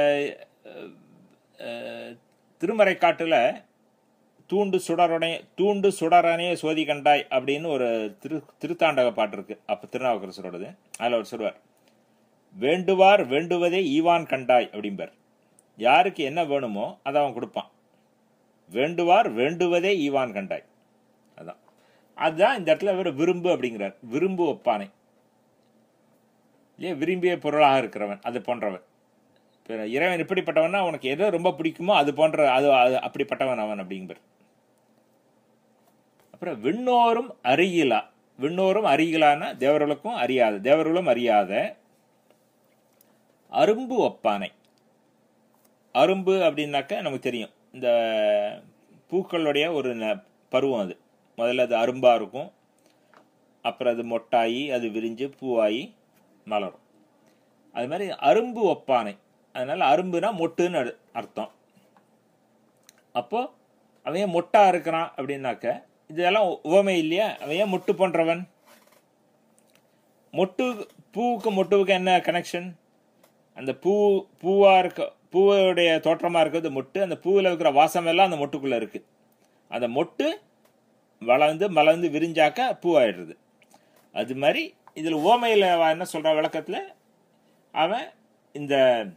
திருமறை காட்டில் தூண்டு சுடரனே தூண்டு சுடரனே சோதி கண்டாய் அப்படின்னு ஒரு திரு திருத்தாண்டக பாட்டு இருக்கு அப்போ திருநாவுக்கரசரோடது அதில் அவர் சொல்வார் வேண்டுவார் வேண்டுவதே ஈவான் கண்டாய் அப்படிம்பார் யாருக்கு என்ன வேணுமோ அதை அவன் கொடுப்பான் வேண்டுவார் வேண்டுவதே ஈவான் கண்டாய் அதான் அதுதான் இந்த இடத்துல அவர் விரும்பு அப்படிங்கிறார் விரும்பு ஒப்பானை இல்லையா விரும்பிய பொருளாக இருக்கிறவன் அது போன்றவன் இறைவன் இப்படிப்பட்டவனா உனக்கு எதோ ரொம்ப பிடிக்குமோ அது போன்ற அது அப்படிப்பட்டவன் அவன் அப்படிங்கிறார் அப்புறம் விண்ணோரும் அறியிலா விண்ணோரும் அறியலான தேவர்களுக்கும் அறியாத தேவர்களும் அறியாத அரும்பு ஒப்பானை அரும்பு அப்படின்னாக்க நமக்கு தெரியும் இந்த பூக்களுடைய ஒரு ந- பருவம் அது முதல்ல அது அரும்பா இருக்கும் அப்புறம் அது மொட்டாயி அது விரிஞ்சு பூவாயி மலரும் அது மாதிரி அரும்பு ஒப்பானை அதனால அரும்புனா மொட்டுன்னு அர்- அர்த்தம் அப்போ அவன் ஏன் மொட்டா இருக்கிறான் அப்படின்னாக்க இதெல்லாம் உவமை இல்லையா அவன் ஏன் மொட்டு போன்றவன் மொட்டு பூவுக்கு மொட்டுவுக்கு என்ன கனெக்ஷன் அந்த பூ பூவா இருக்க பூவுடைய தோற்றமா இருக்கிறது மொட்டு அந்த பூவில் இருக்கிற வாசம் எல்லாம் அந்த மொட்டுக்குள்ள இருக்கு அந்த மொட்டு வளர்ந்து மலர்ந்து விரிஞ்சாக்க பூவாயிடுறது அது மாதிரி இதில் ஓமையில் என்ன சொல்ற விளக்கத்தில் அவன் இந்த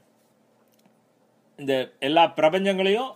இந்த எல்லா பிரபஞ்சங்களையும்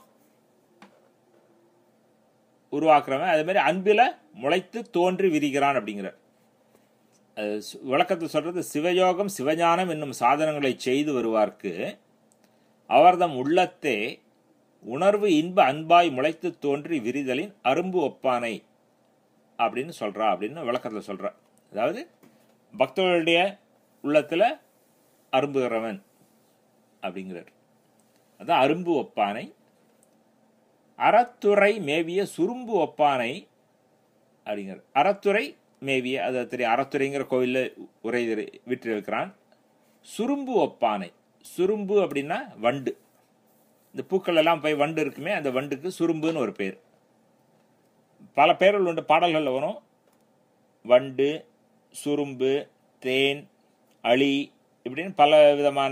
உருவாக்குறவன் அதே மாதிரி அன்பில் முளைத்து தோன்றி விரிகிறான் அப்படிங்கிறார் அது சு- விளக்கத்தை சொல்றது சிவயோகம் சிவஞானம் என்னும் சாதனங்களை செய்து வருவார்க்கு அவர்தம் உள்ளத்தே உணர்வு இன்ப அன்பாய் முளைத்து தோன்றி விரிதலின் அரும்பு ஒப்பானை அப்படின்னு சொல்றா அப்படின்னு விளக்கத்துல சொல்றா அதாவது பக்தர்களுடைய உள்ளத்துல அரும்புகிறவன் அப்படிங்கிறார் அதான் அரும்பு ஒப்பானை அறத்துறை மேவிய சுரும்பு ஒப்பானை அப்படிங்கிறார் அறத்துறை மேவிய அது தெரியும் அறத்துறைங்கிற கோயில்ல உரை விட்டிருக்கிறான் சுரும்பு ஒப்பானை சுரும்பு அப்படின்னா வண்டு இந்த பூக்கள் எல்லாம் போய் வண்டு இருக்குமே அந்த வண்டுக்கு சுரும்புன்னு ஒரு பேர் பல பேர்கள் உண்டு பாடல்களில் வரும் வண்டு சுரும்பு தேன் அழி இப்படின்னு பல விதமான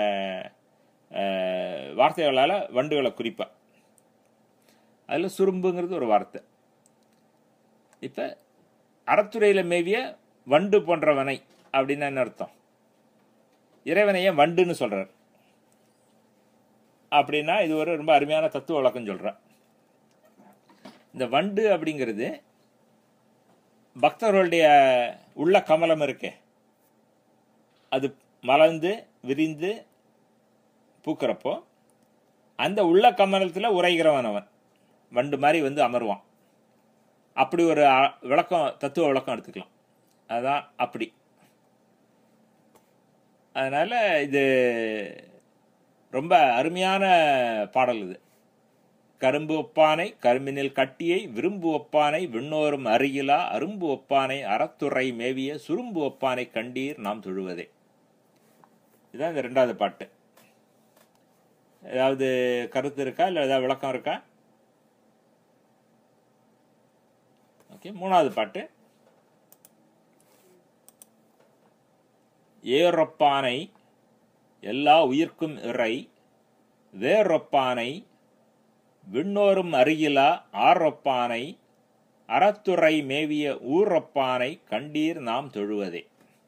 அஹ், வார்த்தைகளால் வண்டுகளை குறிப்பா அதில் சுரும்புங்கிறது ஒரு வார்த்தை இப்போ அறத்துறையில் மேவிய வண்டு போன்றவனை அப்படின்னு என்ன அர்த்தம் இறைவனை ஏன் வண்டுன்னு சொல்றார் அப்படின்னா இது ஒரு ரொம்ப அருமையான தத்துவ விளக்கம் சொல்றார் இந்த வண்டு அப்படிங்கிறது பக்தர்களுடைய உள்ள கமலம் இருக்கே அது மலர்ந்து விரிந்து பூக்கிறப்போ அந்த உள்ள கமலத்தில் உரைகிறவன் அவன் வண்டு மாதிரி வந்து அமருவான் அப்படி ஒரு அ- விளக்கம் தத்துவ விளக்கம் எடுத்துக்கலாம் அதான் அப்படி அதனால இது ரொம்ப அருமையான பாடல் இது கரும்பு ஒப்பானை கரும்பினில் கட்டியை விரும்பு ஒப்பானை விண்ணோரும் அருகிலா அரும்பு ஒப்பானை அறத்துறை மேவிய சுரும்பு ஒப்பானை கண்டீர் நாம் தொழுவதே இதுதான் இந்த ரெண்டாவது பாட்டு ஏதாவது கருத்து இருக்கா இல்லை ஏதாவது விளக்கம் இருக்கா ஓகே மூணாவது பாட்டு ஏறொப்பானை எல்லா உயிர்க்கும் இறை வேறொப்பானை விண்ணோரும் அருகிலா ஆறொப்பானை அறத்துறை மேவிய ஊரொப்பானை கண்டீர் நாம் தொழுவதே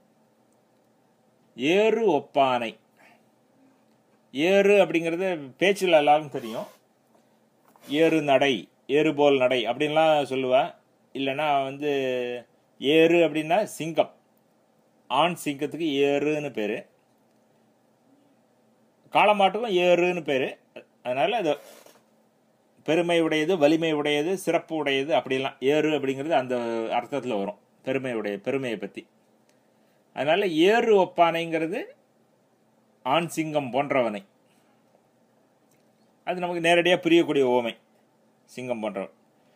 ஏறு ஒப்பானை ஏறு அப்படிங்கிறது பேச்சில் எல்லாரும் தெரியும் ஏறு நடை ஏறு போல் நடை அப்படின்லாம் சொல்லுவா இல்லைன்னா வந்து ஏறு அப்படின்னா சிங்கம் ஆண் சிங்கத்துக்கு ஏறுன்னு பேரு காளமாட்டுக்கும் ஏறுன்னு பேரு அதனால அது பெருமை உடையது வலிமை உடையது சிறப்பு உடையது அப்படிலாம் ஏறு அப்படிங்கிறது அந்த அர்த்தத்தில் வரும் பெருமை உடைய பெருமையை பற்றி அதனால ஏறு ஒப்பானைங்கிறது ஆண் சிங்கம் போன்றவனை அது நமக்கு நேரடியாக புரியக்கூடிய ஓமை சிங்கம் போன்றவன்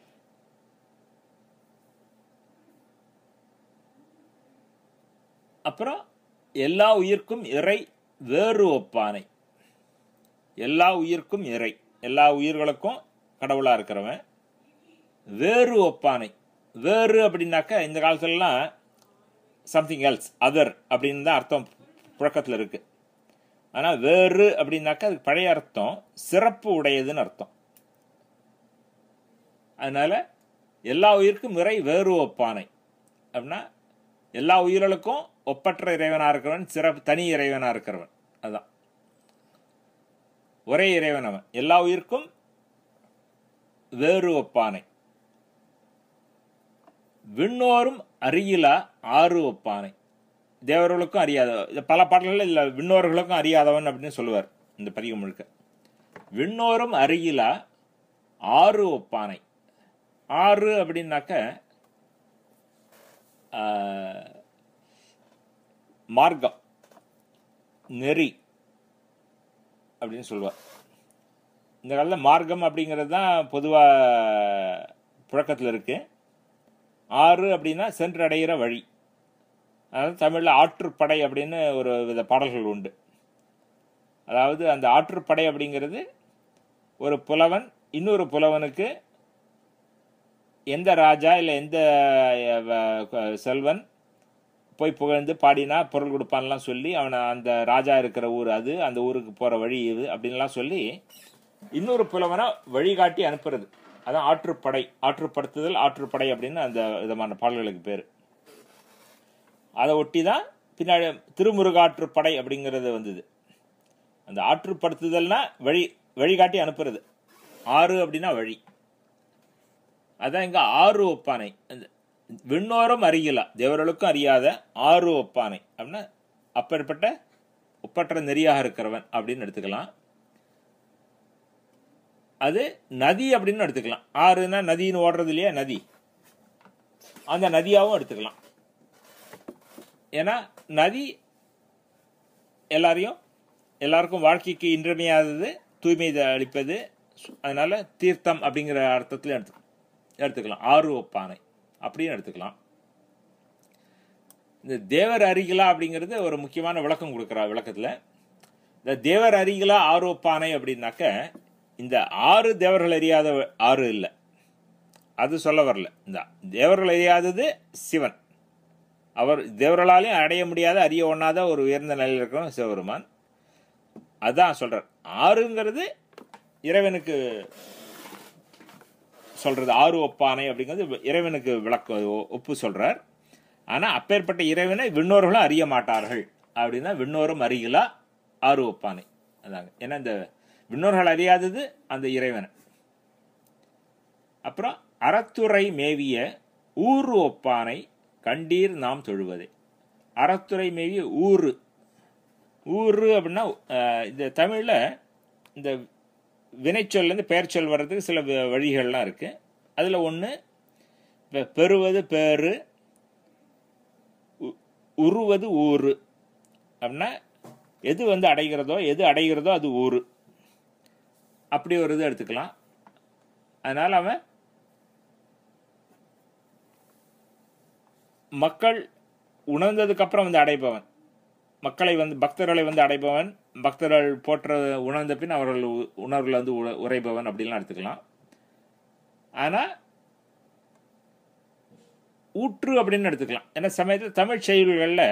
அப்புறம் எல்லா உயிர்க்கும் இறை வேறு ஒப்பானை எல்லா உயிர்க்கும் இறை எல்லா உயிர்களுக்கும் கடவுளா இருக்கிறவன் வேறு ஒப்பானை வேறு அப்படின்னாக்க இந்த காலத்துலலாம் சம்திங் எல்ஸ் அதர் அப்படின்னு தான் அர்த்தம் புழக்கத்தில் இருக்கு ஆனால் வேறு அப்படின்னாக்க அதுக்கு பழைய அர்த்தம் சிறப்பு உடையதுன்னு அர்த்தம் அதனால எல்லா உயிருக்கும் இறை வேறு ஒப்பானை அப்படின்னா எல்லா உயிர்களுக்கும் ஒப்பற்ற இறைவனா இருக்கிறவன் சிறப்பு தனி இறைவனா இருக்கிறவன் அதான் ஒரே இறைவன் அவன் எல்லா உயிருக்கும் வேறு ஒப்பானை விண்ணோரும் அருகிலா ஆறு ஒப்பானை தேவர்களுக்கும் அறியாத இது பல பாடல்கள் இல்ல விண்ணோர்களுக்கும் அறியாதவன் அப்படின்னு சொல்லுவார் இந்த பதிகம் முழுக்க விண்ணோரும் அருகிலா ஆறு ஒப்பானை ஆறு அப்படின்னாக்க ஆஹ், மார்க்கம் நெறி அப்படின்னு சொல்லுவார் இந்த காலத்தில் மார்க்கம் அப்படிங்கிறது தான் பொதுவாக புழக்கத்தில் இருக்கு ஆறு அப்படின்னா சென்றடைகிற வழி அதாவது தமிழில் ஆற்றுப்படை அப்படின்னு ஒரு வித பாடல்கள் உண்டு அதாவது அந்த ஆற்றுப்படை அப்படிங்கிறது ஒரு புலவன் இன்னொரு புலவனுக்கு எந்த ராஜா இல்லை எந்த அஹ், வ- செல்வன் போய் புகழ்ந்து பாடினா பொருள் கொடுப்பான்லாம் சொல்லி அவனை அந்த ராஜா இருக்கிற ஊர் அது அந்த ஊருக்கு போகிற வழி இது அப்படின்லாம் சொல்லி இன்னொரு புலவனை வழிகாட்டி அனுப்புறது அதான் ஆற்றுப்படை ஆற்றுப்படுத்துதல் ஆற்றுப்படை அப்படின்னு அந்த விதமான பாடல்களுக்கு பேர் அதை ஒட்டி தான் பின்னாடி திருமுருகாற்றுப்படை அப்படிங்கிறது வந்தது அந்த ஆற்றுப்படுத்துதல்னா வழி வழிகாட்டி அனுப்புறது ஆறு அப்படின்னா வழி அதான் இங்க ஆறு ஒப்பானை அந்த விண்ணோரும் அறியலா தேவர்களுக்கும் அறியாத ஆறு ஒப்பானை அப்படின்னா அப்பேற்பட்ட ஒப்பற்ற நெறியாக இருக்கிறவன் அப்படின்னு எடுத்துக்கலாம் அது நதி அப்படின்னு எடுத்துக்கலாம் ஆறுனா நதின்னு ஓடுறது இல்லையா நதி அந்த நதியாகவும் எடுத்துக்கலாம் ஏன்னா நதி எல்லாரையும் எல்லாருக்கும் வாழ்க்கைக்கு இன்றியமையாதது தூய்மை அளிப்பது அதனால தீர்த்தம் அப்படிங்கிற அர்த்தத்தில் எடுத்து எடுத்துக்கலாம் ஆறு ஒப்பானை அப்படின்னு எடுத்துக்கலாம் இந்த தேவர் அருகிலா அப்படிங்கிறது ஒரு முக்கியமான விளக்கம் கொடுக்குறா விளக்கத்தில் இந்த தேவர் அருகிலா ஆறு ஒப்பானை அப்படின்னாக்க இந்த ஆறு தேவர்கள் அறியாத ஆறு இல்லை அது சொல்ல வரல இந்த தேவர்கள் அறியாதது சிவன் அவர் தேவர்களாலையும் அடைய முடியாத அறிய ஒண்ணாத ஒரு உயர்ந்த நிலையில் இருக்கிற சிவபெருமான் அதான் சொல்றார் ஆறுங்கிறது இறைவனுக்கு சொல்றது ஆறு ஒப்பானை அப்படிங்கிறது இறைவனுக்கு விளக்க ஒப்பு சொல்றார் ஆனா அப்பேற்பட்ட இறைவனை விண்ணோர்களும் அறிய மாட்டார்கள் அப்படின்னா விண்ணோரும் அறியலா ஆறு ஒப்பானை அதாங்க ஏன்னா இந்த விண்ணோர்கள் அறியாதது அந்த இறைவனை அப்புறம் அறத்துறை மேவிய ஊறு ஒப்பானை கண்டீர் நாம் தொழுவதே அறத்துறை மேவிய ஊறு ஊரு அப்படின்னா அஹ், இந்த தமிழில் இந்த வினைச்சொல்லேருந்து பெயர் சொல் வர்றதுக்கு சில வ- வழிகள்லாம் இருக்கு அதில் ஒன்று பெறுவது பேரு உ- உருவது ஊரு அப்படின்னா எது வந்து அடைகிறதோ எது அடைகிறதோ அது ஊரு அப்படி ஒரு இது எடுத்துக்கலாம் அதனால் அவன் மக்கள் உணர்ந்ததுக்கு அப்புறம் வந்து அடைபவன் மக்களை வந்து பக்தர்களை வந்து அடைபவன் பக்தர்கள் போற்ற உணர்ந்த பின் அவர்கள் உ- உணர்வுல வந்து உ- உரைபவன் அப்படிலாம் எடுத்துக்கலாம் ஆனா ஊற்று அப்படின்னு எடுத்துக்கலாம் ஏன்னா சமயத்தில் தமிழ் செய்யுள்களில்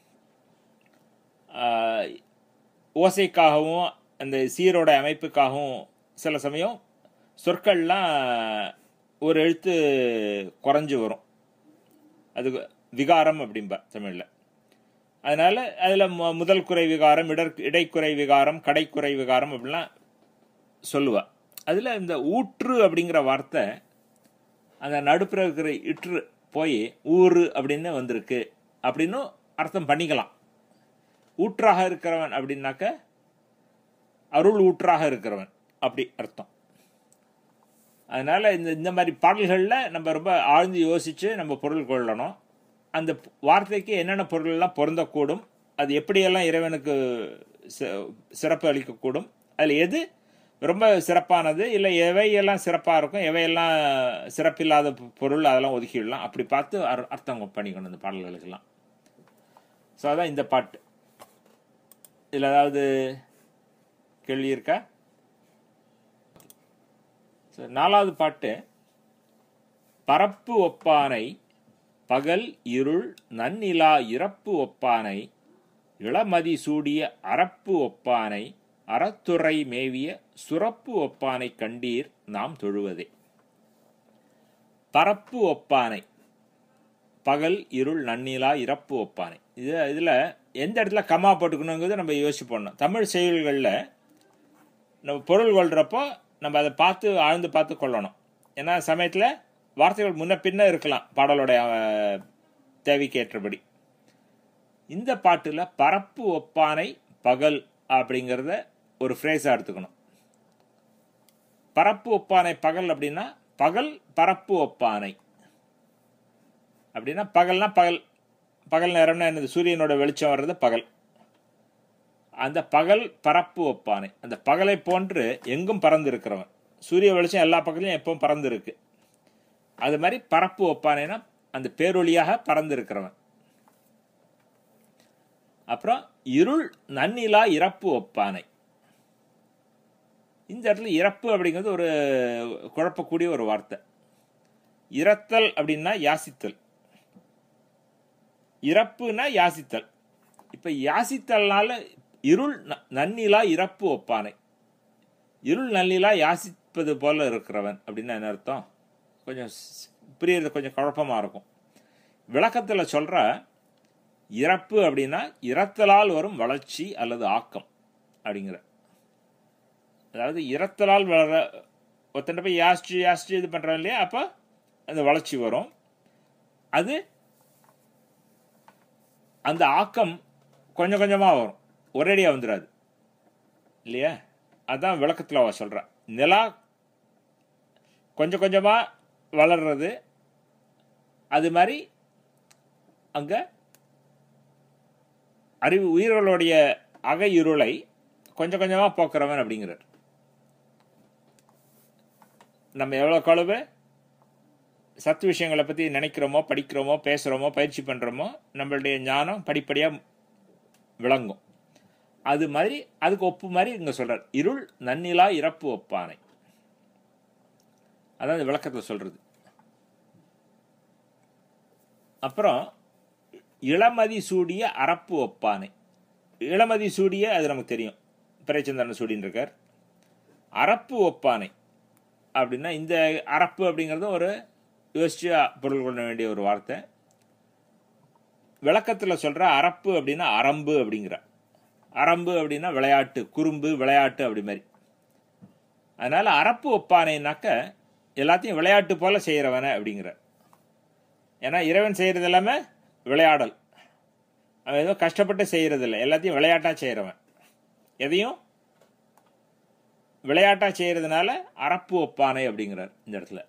ஓசைக்காகவும் அந்த சீரோட அமைப்புக்காகவும் சில சமயம் சொற்கள்லாம் ஒரு எழுத்து குறைஞ்சு வரும் அது விகாரம் அப்படிம்பா தமிழில் அதனால அதில் முதல் குறை விகாரம் இடர் இடைக்குறை விகாரம் கடைக்குறை விகாரம் அப்படிலாம் சொல்லுவா அதில் இந்த ஊற்று அப்படிங்கிற வார்த்தை அந்த நடுப்புற இருக்கிற இற்று போய் ஊறு அப்படின்னு வந்திருக்கு அப்படின்னு அர்த்தம் பண்ணிக்கலாம் ஊற்றாக இருக்கிறவன் அப்படின்னாக்க அருள் ஊற்றாக இருக்கிறவன் அப்படி அர்த்தம் அதனால இந்த இந்த மாதிரி பாடல்களில் நம்ம ரொம்ப ஆழ்ந்து யோசிச்சு நம்ம பொருள் கொள்ளணும் அந்த ப- வார்த்தைக்கு என்னென்ன பொருளெல்லாம் பொருந்தக்கூடும் அது எப்படியெல்லாம் இறைவனுக்கு சி- சிறப்பு அளிக்கக்கூடும் அதில் எது ரொம்ப சிறப்பானது இல்லை எவையெல்லாம் சிறப்பாக இருக்கும் எவையெல்லாம் சிறப்பில்லாத பொ- பொருள் அதெல்லாம் ஒதுக்கிடலாம் அப்படி பார்த்து அர்- அர்த்தம் பண்ணிக்கணும் இந்த பாடல்களுக்கெல்லாம் ஸோ அதான் இந்த பாட்டு இதில் ஏதாவது கேள்வி இருக்கா சரி, நாலாவது பாட்டு பரப்பு ஒப்பானை பகல் இருள் நன்னிலா இறப்பு ஒப்பானை இளமதி சூடிய அறப்பு ஒப்பானை அறத்துறை மேவிய சுரப்பு ஒப்பானை கண்டீர் நாம் தொழுவதே பரப்பு ஒப்பானை பகல் இருள் நன்னிலா இறப்பு ஒப்பானை இது இதில் எந்த இடத்துல கமா போட்டுக்கணுங்கிறது நம்ம யோசிச்சு போடணும் தமிழ் செயல்களில் நம்ம பொருள் கொள்றப்போ நம்ம அதை பார்த்து ஆழ்ந்து பார்த்து கொள்ளணும் ஏன்னா சமயத்தில் வார்த்தைகள் முன்ன பின்ன இருக்கலாம் பாடலோடைய அஹ், தேவைக்கு ஏற்றபடி இந்த பாட்டில் பரப்பு ஒப்பானை பகல் அப்படிங்கிறத ஒரு ஃப்ரேஸாக எடுத்துக்கணும் பரப்பு ஒப்பானை பகல் அப்படின்னா பகல் பரப்பு ஒப்பானை அப்படின்னா பகல்னா பகல் பகல் நேரம்னா என்னது சூரியனோட வெளிச்சம் வர்றது பகல் அந்த பகல் பரப்பு ஒப்பானை அந்த பகலை போன்று எங்கும் பறந்து இருக்கிறவன் சூரிய வெளிச்சம் எல்லா பக்கத்துலையும் எப்பவும் பறந்து இருக்கு அது மாதிரி பரப்பு ஒப்பானைனா அந்த பேரொளியாக பறந்து இருக்கிறவன் அப்புறம் இருள் நன்னிலா இறப்பு ஒப்பானை இந்த இடத்துல இறப்பு அப்படிங்கிறது ஒரு குழப்பக்கூடிய ஒரு வார்த்தை இறத்தல் அப்படின்னா யாசித்தல் இறப்புனா யாசித்தல் இப்ப யாசித்தல்னால இருள் ந- நன்னிலா இறப்பு ஒப்பானை இருள் நன்னிலா யாசிப்பது போல இருக்கிறவன் அப்படின்னா என்ன அர்த்தம் கொஞ்சம் ஸ்- புரியறது கொஞ்சம் குழப்பமா இருக்கும் விளக்கத்துல சொல்ற இறப்பு அப்படின்னா இறத்தலால் வரும் வளர்ச்சி அல்லது ஆக்கம் அப்படிங்கிற அதாவது இறத்தலால் வளர ஒருத்தன் போய் யாசிச்சு யாசிச்சு இது பண்றான் இல்லையா அப்போ அந்த வளர்ச்சி வரும் அது அந்த ஆக்கம் கொஞ்சம் கொஞ்சமா வரும் ஒரேடியா வந்துடாது இல்லையா அதான் விளக்கத்தில் அவ சொல்றா நிலா கொஞ்சம் கொஞ்சமா வளர்றது அது மாதிரி அங்க அறிவு உயிர்களுடைய அக இருளை கொஞ்சம் கொஞ்சமா போக்குறவன் அப்படிங்கிறார் நம்ம எவ்வளோ கழுவு சத்து விஷயங்களை பற்றி நினைக்கிறோமோ படிக்கிறோமோ பேசுகிறோமோ பயிற்சி பண்ணுறோமோ நம்மளுடைய ஞானம் படிப்படியாக விளங்கும் அது மாதிரி அதுக்கு ஒப்பு மாதிரி இங்கே சொல்றார் இருள் நன்னிலா இறப்பு ஒப்பானை அதான் இந்த விளக்கத்தில் சொல்றது அப்புறம் இளமதி சூடிய அரப்பு ஒப்பானை இளமதி சூடிய அது நமக்கு தெரியும் பிறைச்சந்திரன் சூடின்னு இருக்கார் அரப்பு ஒப்பானை அப்படின்னா இந்த அரப்பு அப்படிங்கிறது ஒரு யோசிச்சு பொருள் கொள்ள வேண்டிய ஒரு வார்த்தை விளக்கத்தில் சொல்ற அரப்பு அப்படின்னா அரம்பு அப்படிங்கிற அரம்பு அப்படின்னா விளையாட்டு குறும்பு விளையாட்டு அப்படி மாதிரி அதனால அரப்பு ஒப்பானைனாக்க எல்லாத்தையும் விளையாட்டு போல செய்கிறவன அப்படிங்கிற ஏன்னா இறைவன் செய்கிறது எல்லாமே விளையாடல் அவன் ஏதோ கஷ்டப்பட்டு செய்கிறது இல்லை எல்லாத்தையும் விளையாட்டா செய்கிறவன் எதையும் விளையாட்டா செய்யறதுனால அரப்பு ஒப்பானை அப்படிங்கிறார் இந்த இடத்துல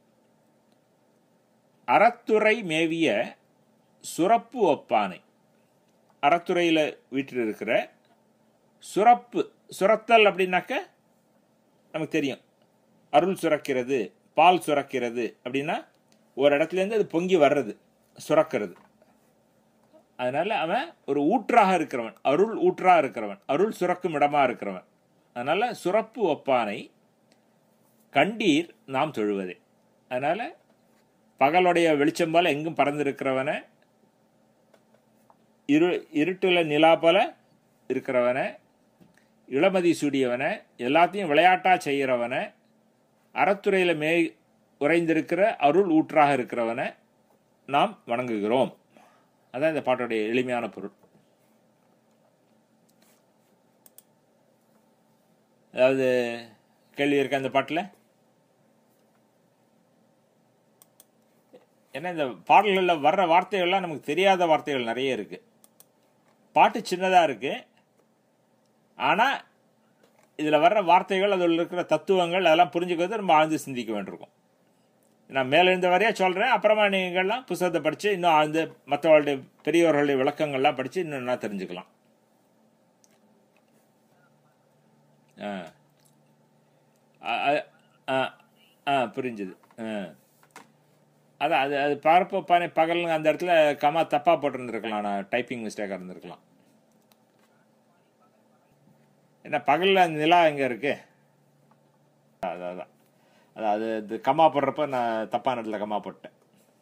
அறத்துறை மேவிய சுரப்பு ஒப்பானை அறத்துறையில் வீட்டில் இருக்கிற சுரப்பு சுரத்தல் அப்படின்னாக்க நமக்கு தெரியும் அருள் சுரக்கிறது பால் சுரக்கிறது அப்படின்னா ஒரு இடத்துல இருந்து அது பொங்கி வர்றது சுரக்கிறது அதனால அவன் ஒரு ஊற்றாக இருக்கிறவன் அருள் ஊற்றாக இருக்கிறவன் அருள் சுரக்கும் இடமா இருக்கிறவன் அதனால சுரப்பு ஒப்பானை கண்டீர் நாம் தொழுவதே அதனால பகலுடைய வெளிச்சம் போல எங்கும் பறந்திருக்கிறவனை இரு இருட்டுல நிலா போல இருக்கிறவனை இளமதி சூடியவனை எல்லாத்தையும் விளையாட்டா செய்கிறவனை அறத்துறையில மே உறைந்திருக்கிற அருள் ஊற்றாக இருக்கிறவனை நாம் வணங்குகிறோம் அதான் இந்த பாட்டுடைய எளிமையான பொருள் அதாவது கேள்வி இருக்க அந்த பாட்டில் ஏன்னா இந்த பாடல்களில் வர்ற வார்த்தைகள்லாம் நமக்கு தெரியாத வார்த்தைகள் நிறைய இருக்கு பாட்டு சின்னதாக இருக்கு ஆனால் இதில் வர்ற வார்த்தைகள் அதில் இருக்கிற தத்துவங்கள் அதெல்லாம் புரிஞ்சுக்கிறது நம்ம ஆழ்ந்து சிந்திக்க வேண்டியிருக்கும் நான் மேலே இருந்த வரையா சொல்கிறேன் அப்புறமா நீங்கள்லாம் புத்தகத்தை படித்து இன்னும் ஆழ்ந்து மற்றவர்களுடைய பெரியவர்களுடைய விளக்கங்கள்லாம் படித்து இன்னும் நல்லா தெரிஞ்சுக்கலாம் ஆ அ- அ- ஆ ஆ புரிஞ்சுது ஆ அதான் அது அது பார்ப்ப பானை பகல் அந்த இடத்துல கமா தப்பாக போட்டிருந்துருக்கலாம் நான் டைப்பிங் மிஸ்டேக்காக இருந்திருக்கலாம் என்ன பகலில் நிலா எங்கே இருக்கு அதான் அதான் அதான் அது இது கமா போடுறப்ப நான் தப்பான இடத்துல கமா போட்டேன்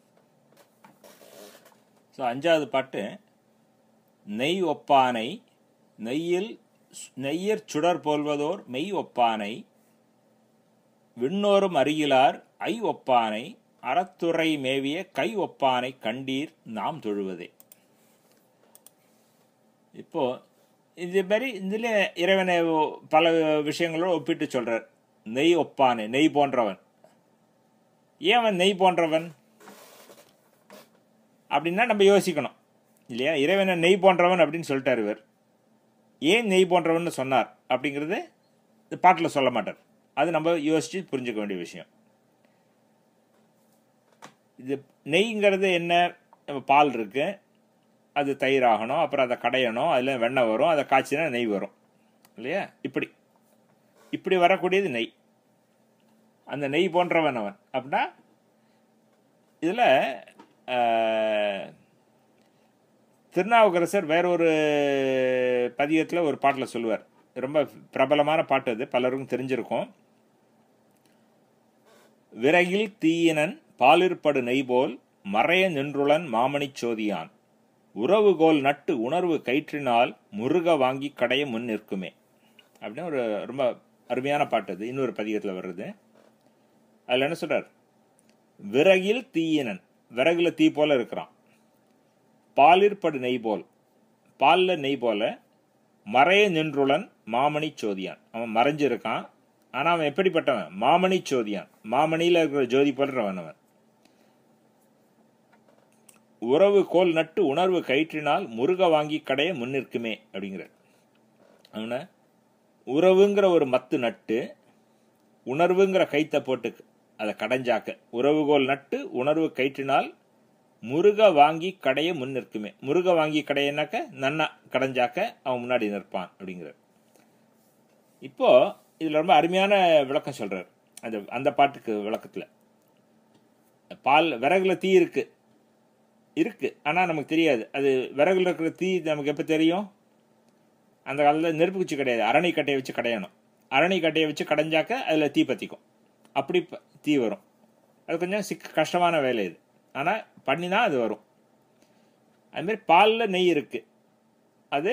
ஸோ அஞ்சாவது பாட்டு நெய் ஒப்பானை நெய்யில் நெய்யர் சுடர் போல்வதோர் மெய் ஒப்பானை விண்ணோரும் அருகிலார் ஐ ஒப்பானை அறத்துறை மேவிய கை ஒப்பானை கண்டீர் நாம் தொழுவதே இப்போ இது மாதிரி இதுல இறைவனை பல விஷயங்களோட ஒப்பிட்டு சொல்றார் நெய் ஒப்பானை நெய் போன்றவன் ஏன் அவன் நெய் போன்றவன் அப்படின்னா நம்ம யோசிக்கணும் இல்லையா இறைவனை நெய் போன்றவன் அப்படின்னு சொல்லிட்டார் இவர் ஏன் நெய் போன்றவன் சொன்னார் அப்படிங்கிறது இந்த பாட்டில் சொல்ல மாட்டார் அது நம்ம யோசிச்சு புரிஞ்சுக்க வேண்டிய விஷயம் இது நெய்ங்கிறது என்ன நம்ம பால் இருக்கு அது தயிராகணும் அப்புறம் அதை கடையணும் அதில் வெண்ணெய் வரும் அதை காய்ச்சினா நெய் வரும் இல்லையா இப்படி இப்படி வரக்கூடியது நெய் அந்த நெய் போன்றவன் அவன் அப்படின்னா இதில் திருநாவுக்கரசர் வேற ஒரு பதியத்தில் ஒரு பாட்டில் சொல்லுவார் ரொம்ப பிரபலமான பாட்டு அது பலருக்கும் தெரிஞ்சிருக்கும் விறகில் தீயினன் பாலிற்படு நெய்போல் மறைய நின்றுளன் மாமணிச் சோதியான் உறவுகோல் நட்டு உணர்வு கயிற்றினால் முருக வாங்கி கடைய முன் நிற்குமே அப்படின்னு ஒரு ரொம்ப அருமையான பாட்டு அது இன்னொரு பதிகத்தில் வருது அதில் என்ன சொல்றார் விறகில் தீயினன் விறகுல தீ போல இருக்கிறான் பாலிற்படு நெய் போல் பாலில் நெய் போல மறைய நின்றுளன் மாமணி சோதியான் அவன் மறைஞ்சிருக்கான் ஆனால் அவன் எப்படிப்பட்டவன் மாமணி சோதியான் மாமணியில் இருக்கிற ஜோதி போன்றவன் அவன் உறவு கோல் நட்டு உணர்வு கயிற்றினால் முருக வாங்கி கடைய முன்னிற்குமே அப்படிங்கிற அவனை உறவுங்கிற ஒரு மத்து நட்டு உணர்வுங்கிற கைத்தை போட்டு அதை கடைஞ்சாக்க உறவுகோல் நட்டு உணர்வு கயிற்றினால் முருக வாங்கி கடைய முன் நிற்குமே முருக வாங்கி கடையனாக்க நன்னா கடைஞ்சாக்க அவன் முன்னாடி நிற்பான் அப்படிங்கிற இப்போ இதுல ரொம்ப அருமையான விளக்கம் சொல்றார் அந்த அந்த பாட்டுக்கு விளக்கத்துல பால் விறகுல தீ இருக்கு இருக்கு ஆனா நமக்கு தெரியாது அது விறகுல இருக்கிற தீ நமக்கு எப்ப தெரியும் அந்த காலத்தில் நெருப்பு குச்சி கிடையாது அரணை கட்டையை வச்சு கடையணும் அரணை கட்டையை வச்சு கடைஞ்சாக்க அதில் தீ பற்றிக்கும் அப்படி ப- தீ வரும் அது கொஞ்சம் சிக்க கஷ்டமான வேலை இது ஆனால் பண்ணினா அது வரும் அதுமாரி பாலில் நெய் இருக்கு அது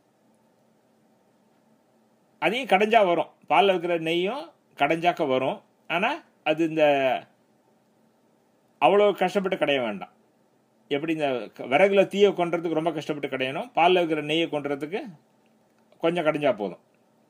அதையும் கடைஞ்சா வரும் பாலில் இருக்கிற நெய்யும் கடைஞ்சாக்க வரும் ஆனால் அது இந்த அவ்வளோ கஷ்டப்பட்டு கடைய வேண்டாம் எப்படி இந்த க- விறகுல தீயை கொண்டுறதுக்கு ரொம்ப கஷ்டப்பட்டு கடையணும் பாலில் இருக்கிற நெய்யை கொண்டுறதுக்கு கொஞ்சம் கடைஞ்சா போதும்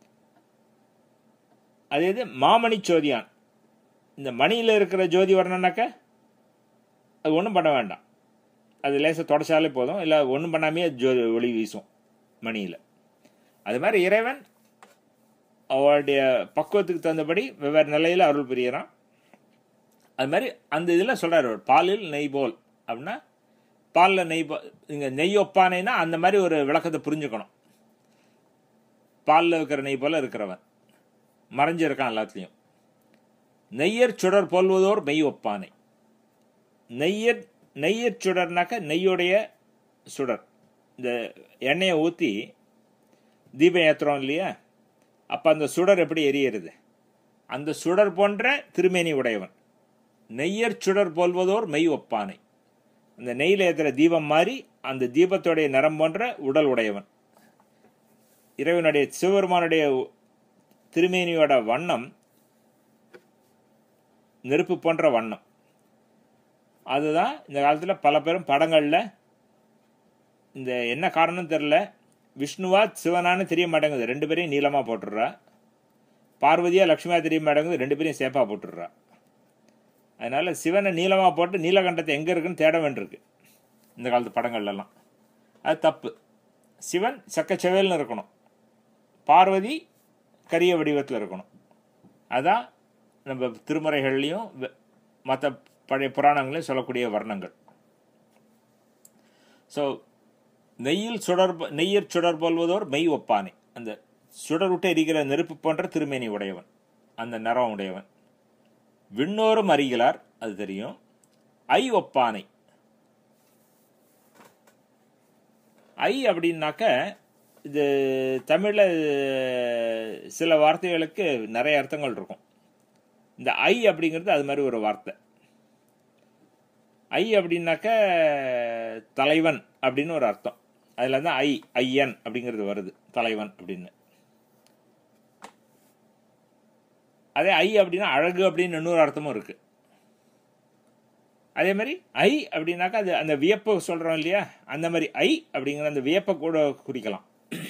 அது இது மாமணி சோதியான் இந்த மணியில் இருக்கிற ஜோதி வரணும்னாக்க அது ஒன்றும் பண்ண வேண்டாம் அது லேசாக தொடச்சாலே போதும் இல்லை ஒன்றும் பண்ணாமே ஜோ ஒளி வீசும் மணியில் அது மாதிரி இறைவன் அவருடைய பக்குவத்துக்கு தகுந்தபடி வெவ்வேறு நிலையில் அருள் புரியறான் அது மாதிரி அந்த இதில் சொல்கிறார் அவர் பாலில் நெய் போல் அப்படின்னா பாலில் நெய் போ இங்கே நெய் ஒப்பானேன்னா அந்த மாதிரி ஒரு விளக்கத்தை புரிஞ்சுக்கணும் பாலில் இருக்கிற நெய் போல இருக்கிறவன் மறைஞ்சிருக்கான் எல்லாத்துலேயும் நெய்யர் சுடர் போல்வதோர் மெய் ஒப்பானை நெய்யர் நெய்யர் சுடர்னாக்க நெய்யுடைய சுடர் இந்த எண்ணெயை ஊற்றி தீபம் ஏற்றுறோம் இல்லையா அப்போ அந்த சுடர் எப்படி எரியுறது அந்த சுடர் போன்ற திருமேனி உடையவன் நெய்யர் சுடர் போல்வதோர் மெய் ஒப்பானை அந்த நெய்யில் ஏற்றுற தீபம் மாதிரி அந்த தீபத்துடைய நிறம் போன்ற உடல் உடையவன் இறைவனுடைய சிவபெருமானுடைய திருமேனியோட வண்ணம் நெருப்பு போன்ற வண்ணம் அதுதான் இந்த காலத்தில் பல பேரும் படங்களில் இந்த என்ன காரணம் தெரில விஷ்ணுவா சிவனான்னு தெரிய மாட்டேங்குது ரெண்டு பேரையும் நீளமாக போட்டுடுறா பார்வதியா லக்ஷ்மியா தெரிய மாட்டேங்குது ரெண்டு பேரையும் சேப்பாக போட்டுடுறா அதனால சிவனை நீளமாக போட்டு நீலகண்டத்தை எங்கே இருக்குன்னு தேட வேண்டியிருக்கு இந்த காலத்து படங்கள்லாம் அது தப்பு சிவன் சக்கச்செவேல்னு இருக்கணும் பார்வதி கரிய வடிவத்தில் இருக்கணும் அதான் நம்ம திருமறைகள்லையும் மற்ற பழைய புராணங்களையும் சொல்லக்கூடிய வர்ணங்கள் ஸோ நெய்யில் சுடர் நெய்யர் சுடர் போல்வதோர் மெய் ஒப்பானை அந்த சுடர் விட்டு எரிகிற நெருப்பு போன்ற திருமேனி உடையவன் அந்த நிறம் உடையவன் விண்ணோரும் அறிகிறார் அது தெரியும் ஐ ஒப்பானை ஐ அப்படின்னாக்க இது தமிழில் சில வார்த்தைகளுக்கு நிறைய அர்த்தங்கள் இருக்கும் இந்த ஐ அப்படிங்கிறது அது மாதிரி ஒரு வார்த்தை ஐ அப்படின்னாக்க தலைவன் அப்படின்னு ஒரு அர்த்தம் அதில் தான் ஐ ஐயன் அப்படிங்கிறது வருது தலைவன் அப்படின்னு அதே ஐ அப்படின்னா அழகு அப்படின்னு இன்னொரு அர்த்தமும் இருக்கு அதே மாதிரி ஐ அப்படின்னாக்கா அது அந்த வியப்பை சொல்றோம் இல்லையா அந்த மாதிரி ஐ அப்படிங்கிற அந்த வியப்பை கூட குறிக்கலாம்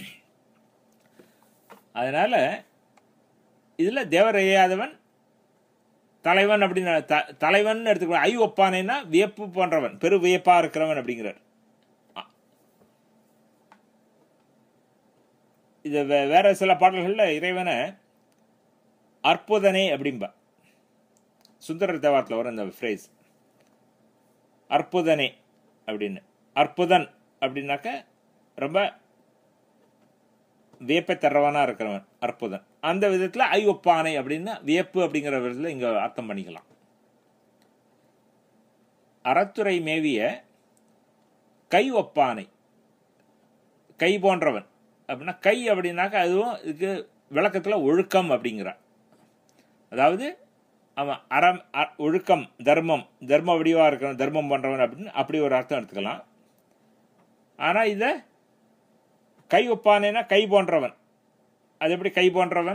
அதனால இதுல தேவர் ஐயாதவன் தலைவன் அப்படின்னு த- தலைவன் எடுத்துக்கோ ஐ ஒப்பானேன்னா வியப்பு போன்றவன் பெரு வியப்பா இருக்கிறவன் அப்படிங்கிறார் அ- இது வே- வேற சில பாடல்கள்ல இறைவனை அற்புதனே அப்படிம்பா சுந்தரர் தேவாரத்தில் வரும் இந்த ஃப்ரேஸ் அற்புதனே அப்படின்னு அற்புதன் அப்படின்னாக்க ரொம்ப வியப்பை தரவானா இருக்கிறவன் அற்புதன் அந்த விதத்துல ஐ ஒப்பானை அப்படின்னு வியப்பு அப்படிங்கிற விதத்துல இங்க அர்த்தம் பண்ணிக்கலாம் அறத்துறை மேவிய கை ஒப்பானை கை போன்றவன் அப்படின்னா கை அப்படின்னாக்க அதுவும் இதுக்கு விளக்கத்துல ஒழுக்கம் அப்படிங்கிறான் அதாவது அவன் அறம் அ- ஒழுக்கம் தர்மம் தர்ம வடிவா இருக்கிறவன் தர்மம் பண்றவன் அப்படின்னு அப்படி ஒரு அர்த்தம் எடுத்துக்கலாம் ஆனா இத கை ஒப்பானேனா கை போன்றவன் அது எப்படி கை போன்றவன்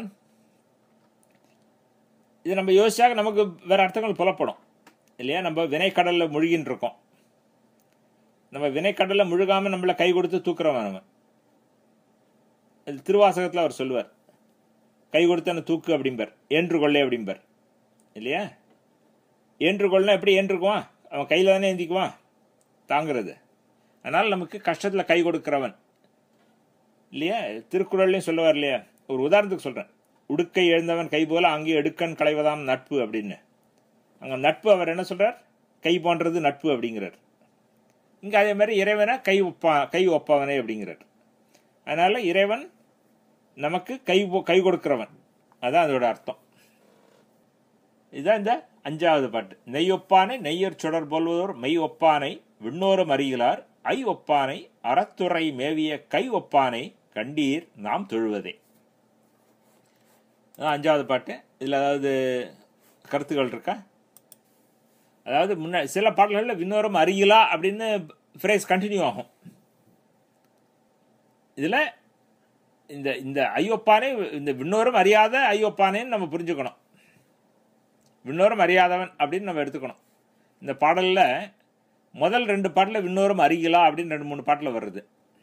இது நம்ம யோசிச்சாக்க நமக்கு வேற அர்த்தங்கள் புலப்படும் இல்லையா நம்ம வினைக்கடல்ல முழுகின்னு இருக்கோம் நம்ம வினைக்கடல்ல முழுகாம நம்மள கை கொடுத்து தூக்குறவன் அவன் இது திருவாசகத்துல அவர் சொல்லுவார் கை கொடுத்தன தூக்கு அப்படிம்பார் ஏன்று கொள்ளை அப்படிம்பார் இல்லையா ஏன்று கொள்ளனா எப்படி ஏன்றுக்குவான் அவன் கையில தானே ஏந்திக்குவான் தாங்கிறது அதனால நமக்கு கஷ்டத்துல கை கொடுக்கிறவன் இல்லையா திருக்குறள்லையும் சொல்லுவார் இல்லையா ஒரு உதாரணத்துக்கு சொல்றேன் உடுக்கை எழுந்தவன் கை போல அங்கே எடுக்கன் களைவதாம் நட்பு அப்படின்னு அங்க நட்பு அவர் என்ன சொல்றார் கை போன்றது நட்பு அப்படிங்கிறார் இங்க அதே மாதிரி இறைவனை கை ஒப்பா கை ஒப்பவனே அப்படிங்கிறார் அதனால இறைவன் நமக்கு கை ஒ- கை கொடுக்கிறவன் அதான் அதோட அர்த்தம் இதுதான் இந்த அஞ்சாவது பாட்டு நெய் ஒப்பானை நெய்யர் சுடர் போல்வதோர் மெய் ஒப்பானை விண்ணோரும் அறிகிறார் ஐ ஒப்பானை அறத்துறை மேவிய கை ஒப்பானை கண்டீர் நாம் தொழுவதே அதான் அஞ்சாவது பாட்டு இதுல ஏதாவது கருத்துக்கள் இருக்கா அதாவது முன்ன சில பாடல்களில் விண்ணோரம் அறியலா அப்படின்னு ஃப்ரேஸ் கண்டினியூ ஆகும் இதுல இந்த இந்த ஐயொப்பானே இந்த விண்ணோரம் அறியாத ஐயொப்பானேன்னு நம்ம புரிஞ்சுக்கணும் விண்ணோரம் அறியாதவன் அப்படின்னு நம்ம எடுத்துக்கணும் இந்த பாடல்ல முதல் ரெண்டு பாட்டுல விண்ணோரம் அறியலா அப்படின்னு ரெண்டு மூணு பாட்டுல வருது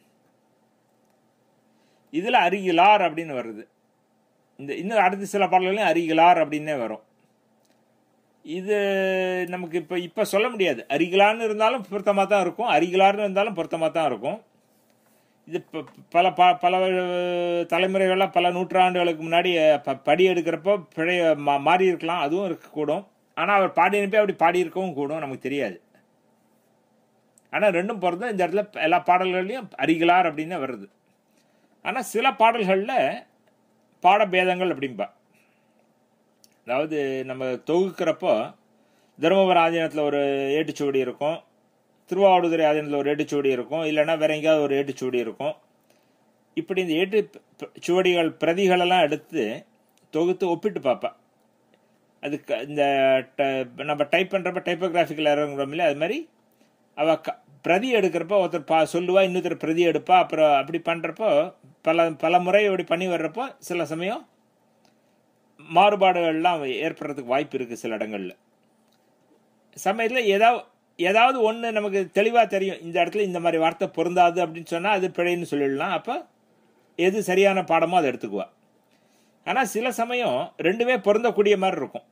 இதுல அறியலார் அப்படின்னு வருது இந்த இன்னும் அடுத்த சில பாடல்களையும் அறிகலார் அப்படின்னே வரும் இது நமக்கு இப்போ இப்போ சொல்ல முடியாது அரிகலான்னு இருந்தாலும் பொருத்தமாக தான் இருக்கும் அரிகலார்னு இருந்தாலும் பொருத்தமாக தான் இருக்கும் இது ப- பல ப பல தலைமுறைகளாக பல நூற்றாண்டுகளுக்கு முன்னாடி ப- படி எடுக்கிறப்போ பிழைய மா மாறி இருக்கலாம் அதுவும் இருக்கக்கூடும் ஆனால் அவர் பாடி அனுப்பி அப்படி பாடியிருக்கவும் கூடும் நமக்கு தெரியாது ஆனால் ரெண்டும் பொருந்தும் இந்த இடத்துல எல்லா பாடல்கள்லையும் அரிகலார் அப்படின்னு வருது ஆனால் சில பாடல்களில் பாடபேதங்கள் அப்படிம்பா அதாவது நம்ம தொகுக்கிறப்போ தருமபுரம் ஆதீனத்தில் ஒரு ஏட்டுச்சுவடி இருக்கும் திருவாவடுதுறை ஆதீனத்தில் ஒரு ஏட்டுச்சுவடி இருக்கும் இல்லைன்னா வேற எங்கேயாவது ஒரு ஏட்டுச்சுவடி இருக்கும் இப்படி இந்த ஏட்டு ப- சுவடிகள் பிரதிகளெல்லாம் எடுத்து தொகுத்து ஒப்பிட்டு பார்ப்பேன் அதுக்கு இந்த ட- நம்ம டைப் பண்ணுறப்ப டைப்போகிராஃபிக்கல் இறங்குறோம்ல அது மாதிரி அவ க பிரதி எடுக்கிறப்போ ஒருத்தர் பா சொல்லுவா இன்னொருத்தர் பிரதி எடுப்பா அப்புறம் அப்படி பண்ணுறப்போ பல பல முறை அப்படி பண்ணி வர்றப்போ சில சமயம் மாறுபாடுகள்லாம் ஏற்படுறதுக்கு வாய்ப்பு இருக்குது சில இடங்களில் சமயத்தில் ஏதாவது ஏதாவது ஒன்று நமக்கு தெளிவாக தெரியும் இந்த இடத்துல இந்த மாதிரி வார்த்தை பொருந்தாது அப்படின்னு சொன்னால் அது பிழைன்னு சொல்லிடலாம் அப்போ எது சரியான பாடமோ அதை எடுத்துக்குவா ஆனால் சில சமயம் ரெண்டுமே பொருந்தக்கூடிய மாதிரி இருக்கும்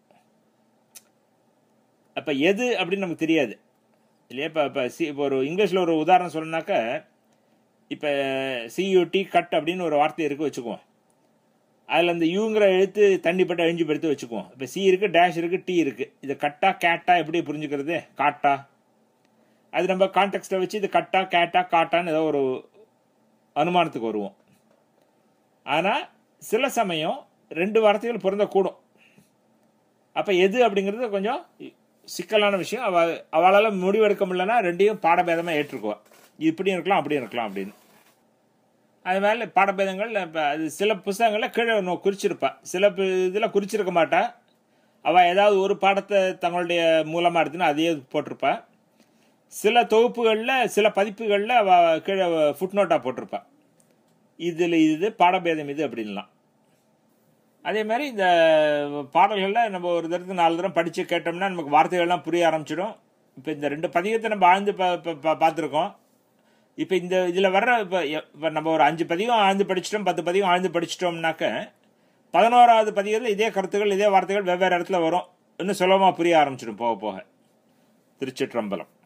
அப்போ எது அப்படின்னு நமக்கு தெரியாது இல்லையா இப்போ இப்போ சி இப்போ ஒரு இங்கிலீஷில் ஒரு உதாரணம் சொல்லணுனாக்க இப்போ சியூடி கட் அப்படின்னு ஒரு வார்த்தை இருக்கு வச்சுக்குவோம் அதில் அந்த யூங்கிற எழுத்து தண்ணி பட்டு அழிஞ்சு படுத்து வச்சுக்குவோம் இப்போ சி இருக்கு டேஷ் இருக்கு டி இருக்கு இது கட்டா கேட்டா எப்படி புரிஞ்சுக்கிறது காட்டா அது நம்ம கான்டெக்ட்டை வச்சு இது கட்டா கேட்டா காட்டான்னு ஏதோ ஒரு அனுமானத்துக்கு வருவோம் ஆனால் சில சமயம் ரெண்டு வார்த்தைகள் பொருந்தக்கூடும் அப்போ எது அப்படிங்கிறது கொஞ்சம் சிக்கலான விஷயம் அவ அவளால் முடிவெடுக்க முடியலன்னா ரெண்டையும் பாடபேதமாக ஏற்றுக்குவா இப்படியும் இருக்கலாம் அப்படியும் இருக்கலாம் அப்படின்னு அது மேலே பாடபேதங்கள் இப்போ அது சில புஸ்தகங்களில் கீழே நோ குறிச்சிருப்பா சில இதில் குறிச்சிருக்க மாட்டா அவள் ஏதாவது ஒரு பாடத்தை தங்களுடைய மூலமாக எடுத்துன்னு அதையே போட்டிருப்பா சில தொகுப்புகளில் சில பதிப்புகளில் அவள் கீழே ஃபுட் நோட்டாக போட்டிருப்பா இதில் இது பாடபேதம் இது அப்படின்லாம் அதே மாதிரி இந்த பாடல்களில் நம்ம ஒரு தடவை நாலு தடவை படித்து கேட்டோம்னா நமக்கு வார்த்தைகள்லாம் புரிய ஆரம்பிச்சிடும் இப்போ இந்த ரெண்டு பதிகத்தை நம்ம ஆழ்ந்து பா பா- பா- பார்த்துருக்கோம் இப்போ இந்த இதில் வர்ற இப்போ இப்போ நம்ம ஒரு அஞ்சு பதிகம் ஆழ்ந்து படிச்சிட்டோம் பத்து பதிகம் ஆழ்ந்து படிச்சிட்டோம்னாக்க பதினோராவது பதிகத்தில் இதே கருத்துக்கள் இதே வார்த்தைகள் வெவ்வேறு இடத்துல வரும் இன்னும் சுலபமாக புரிய ஆரம்பிச்சிடும் போக போக திருச்சிற்றம்பலம்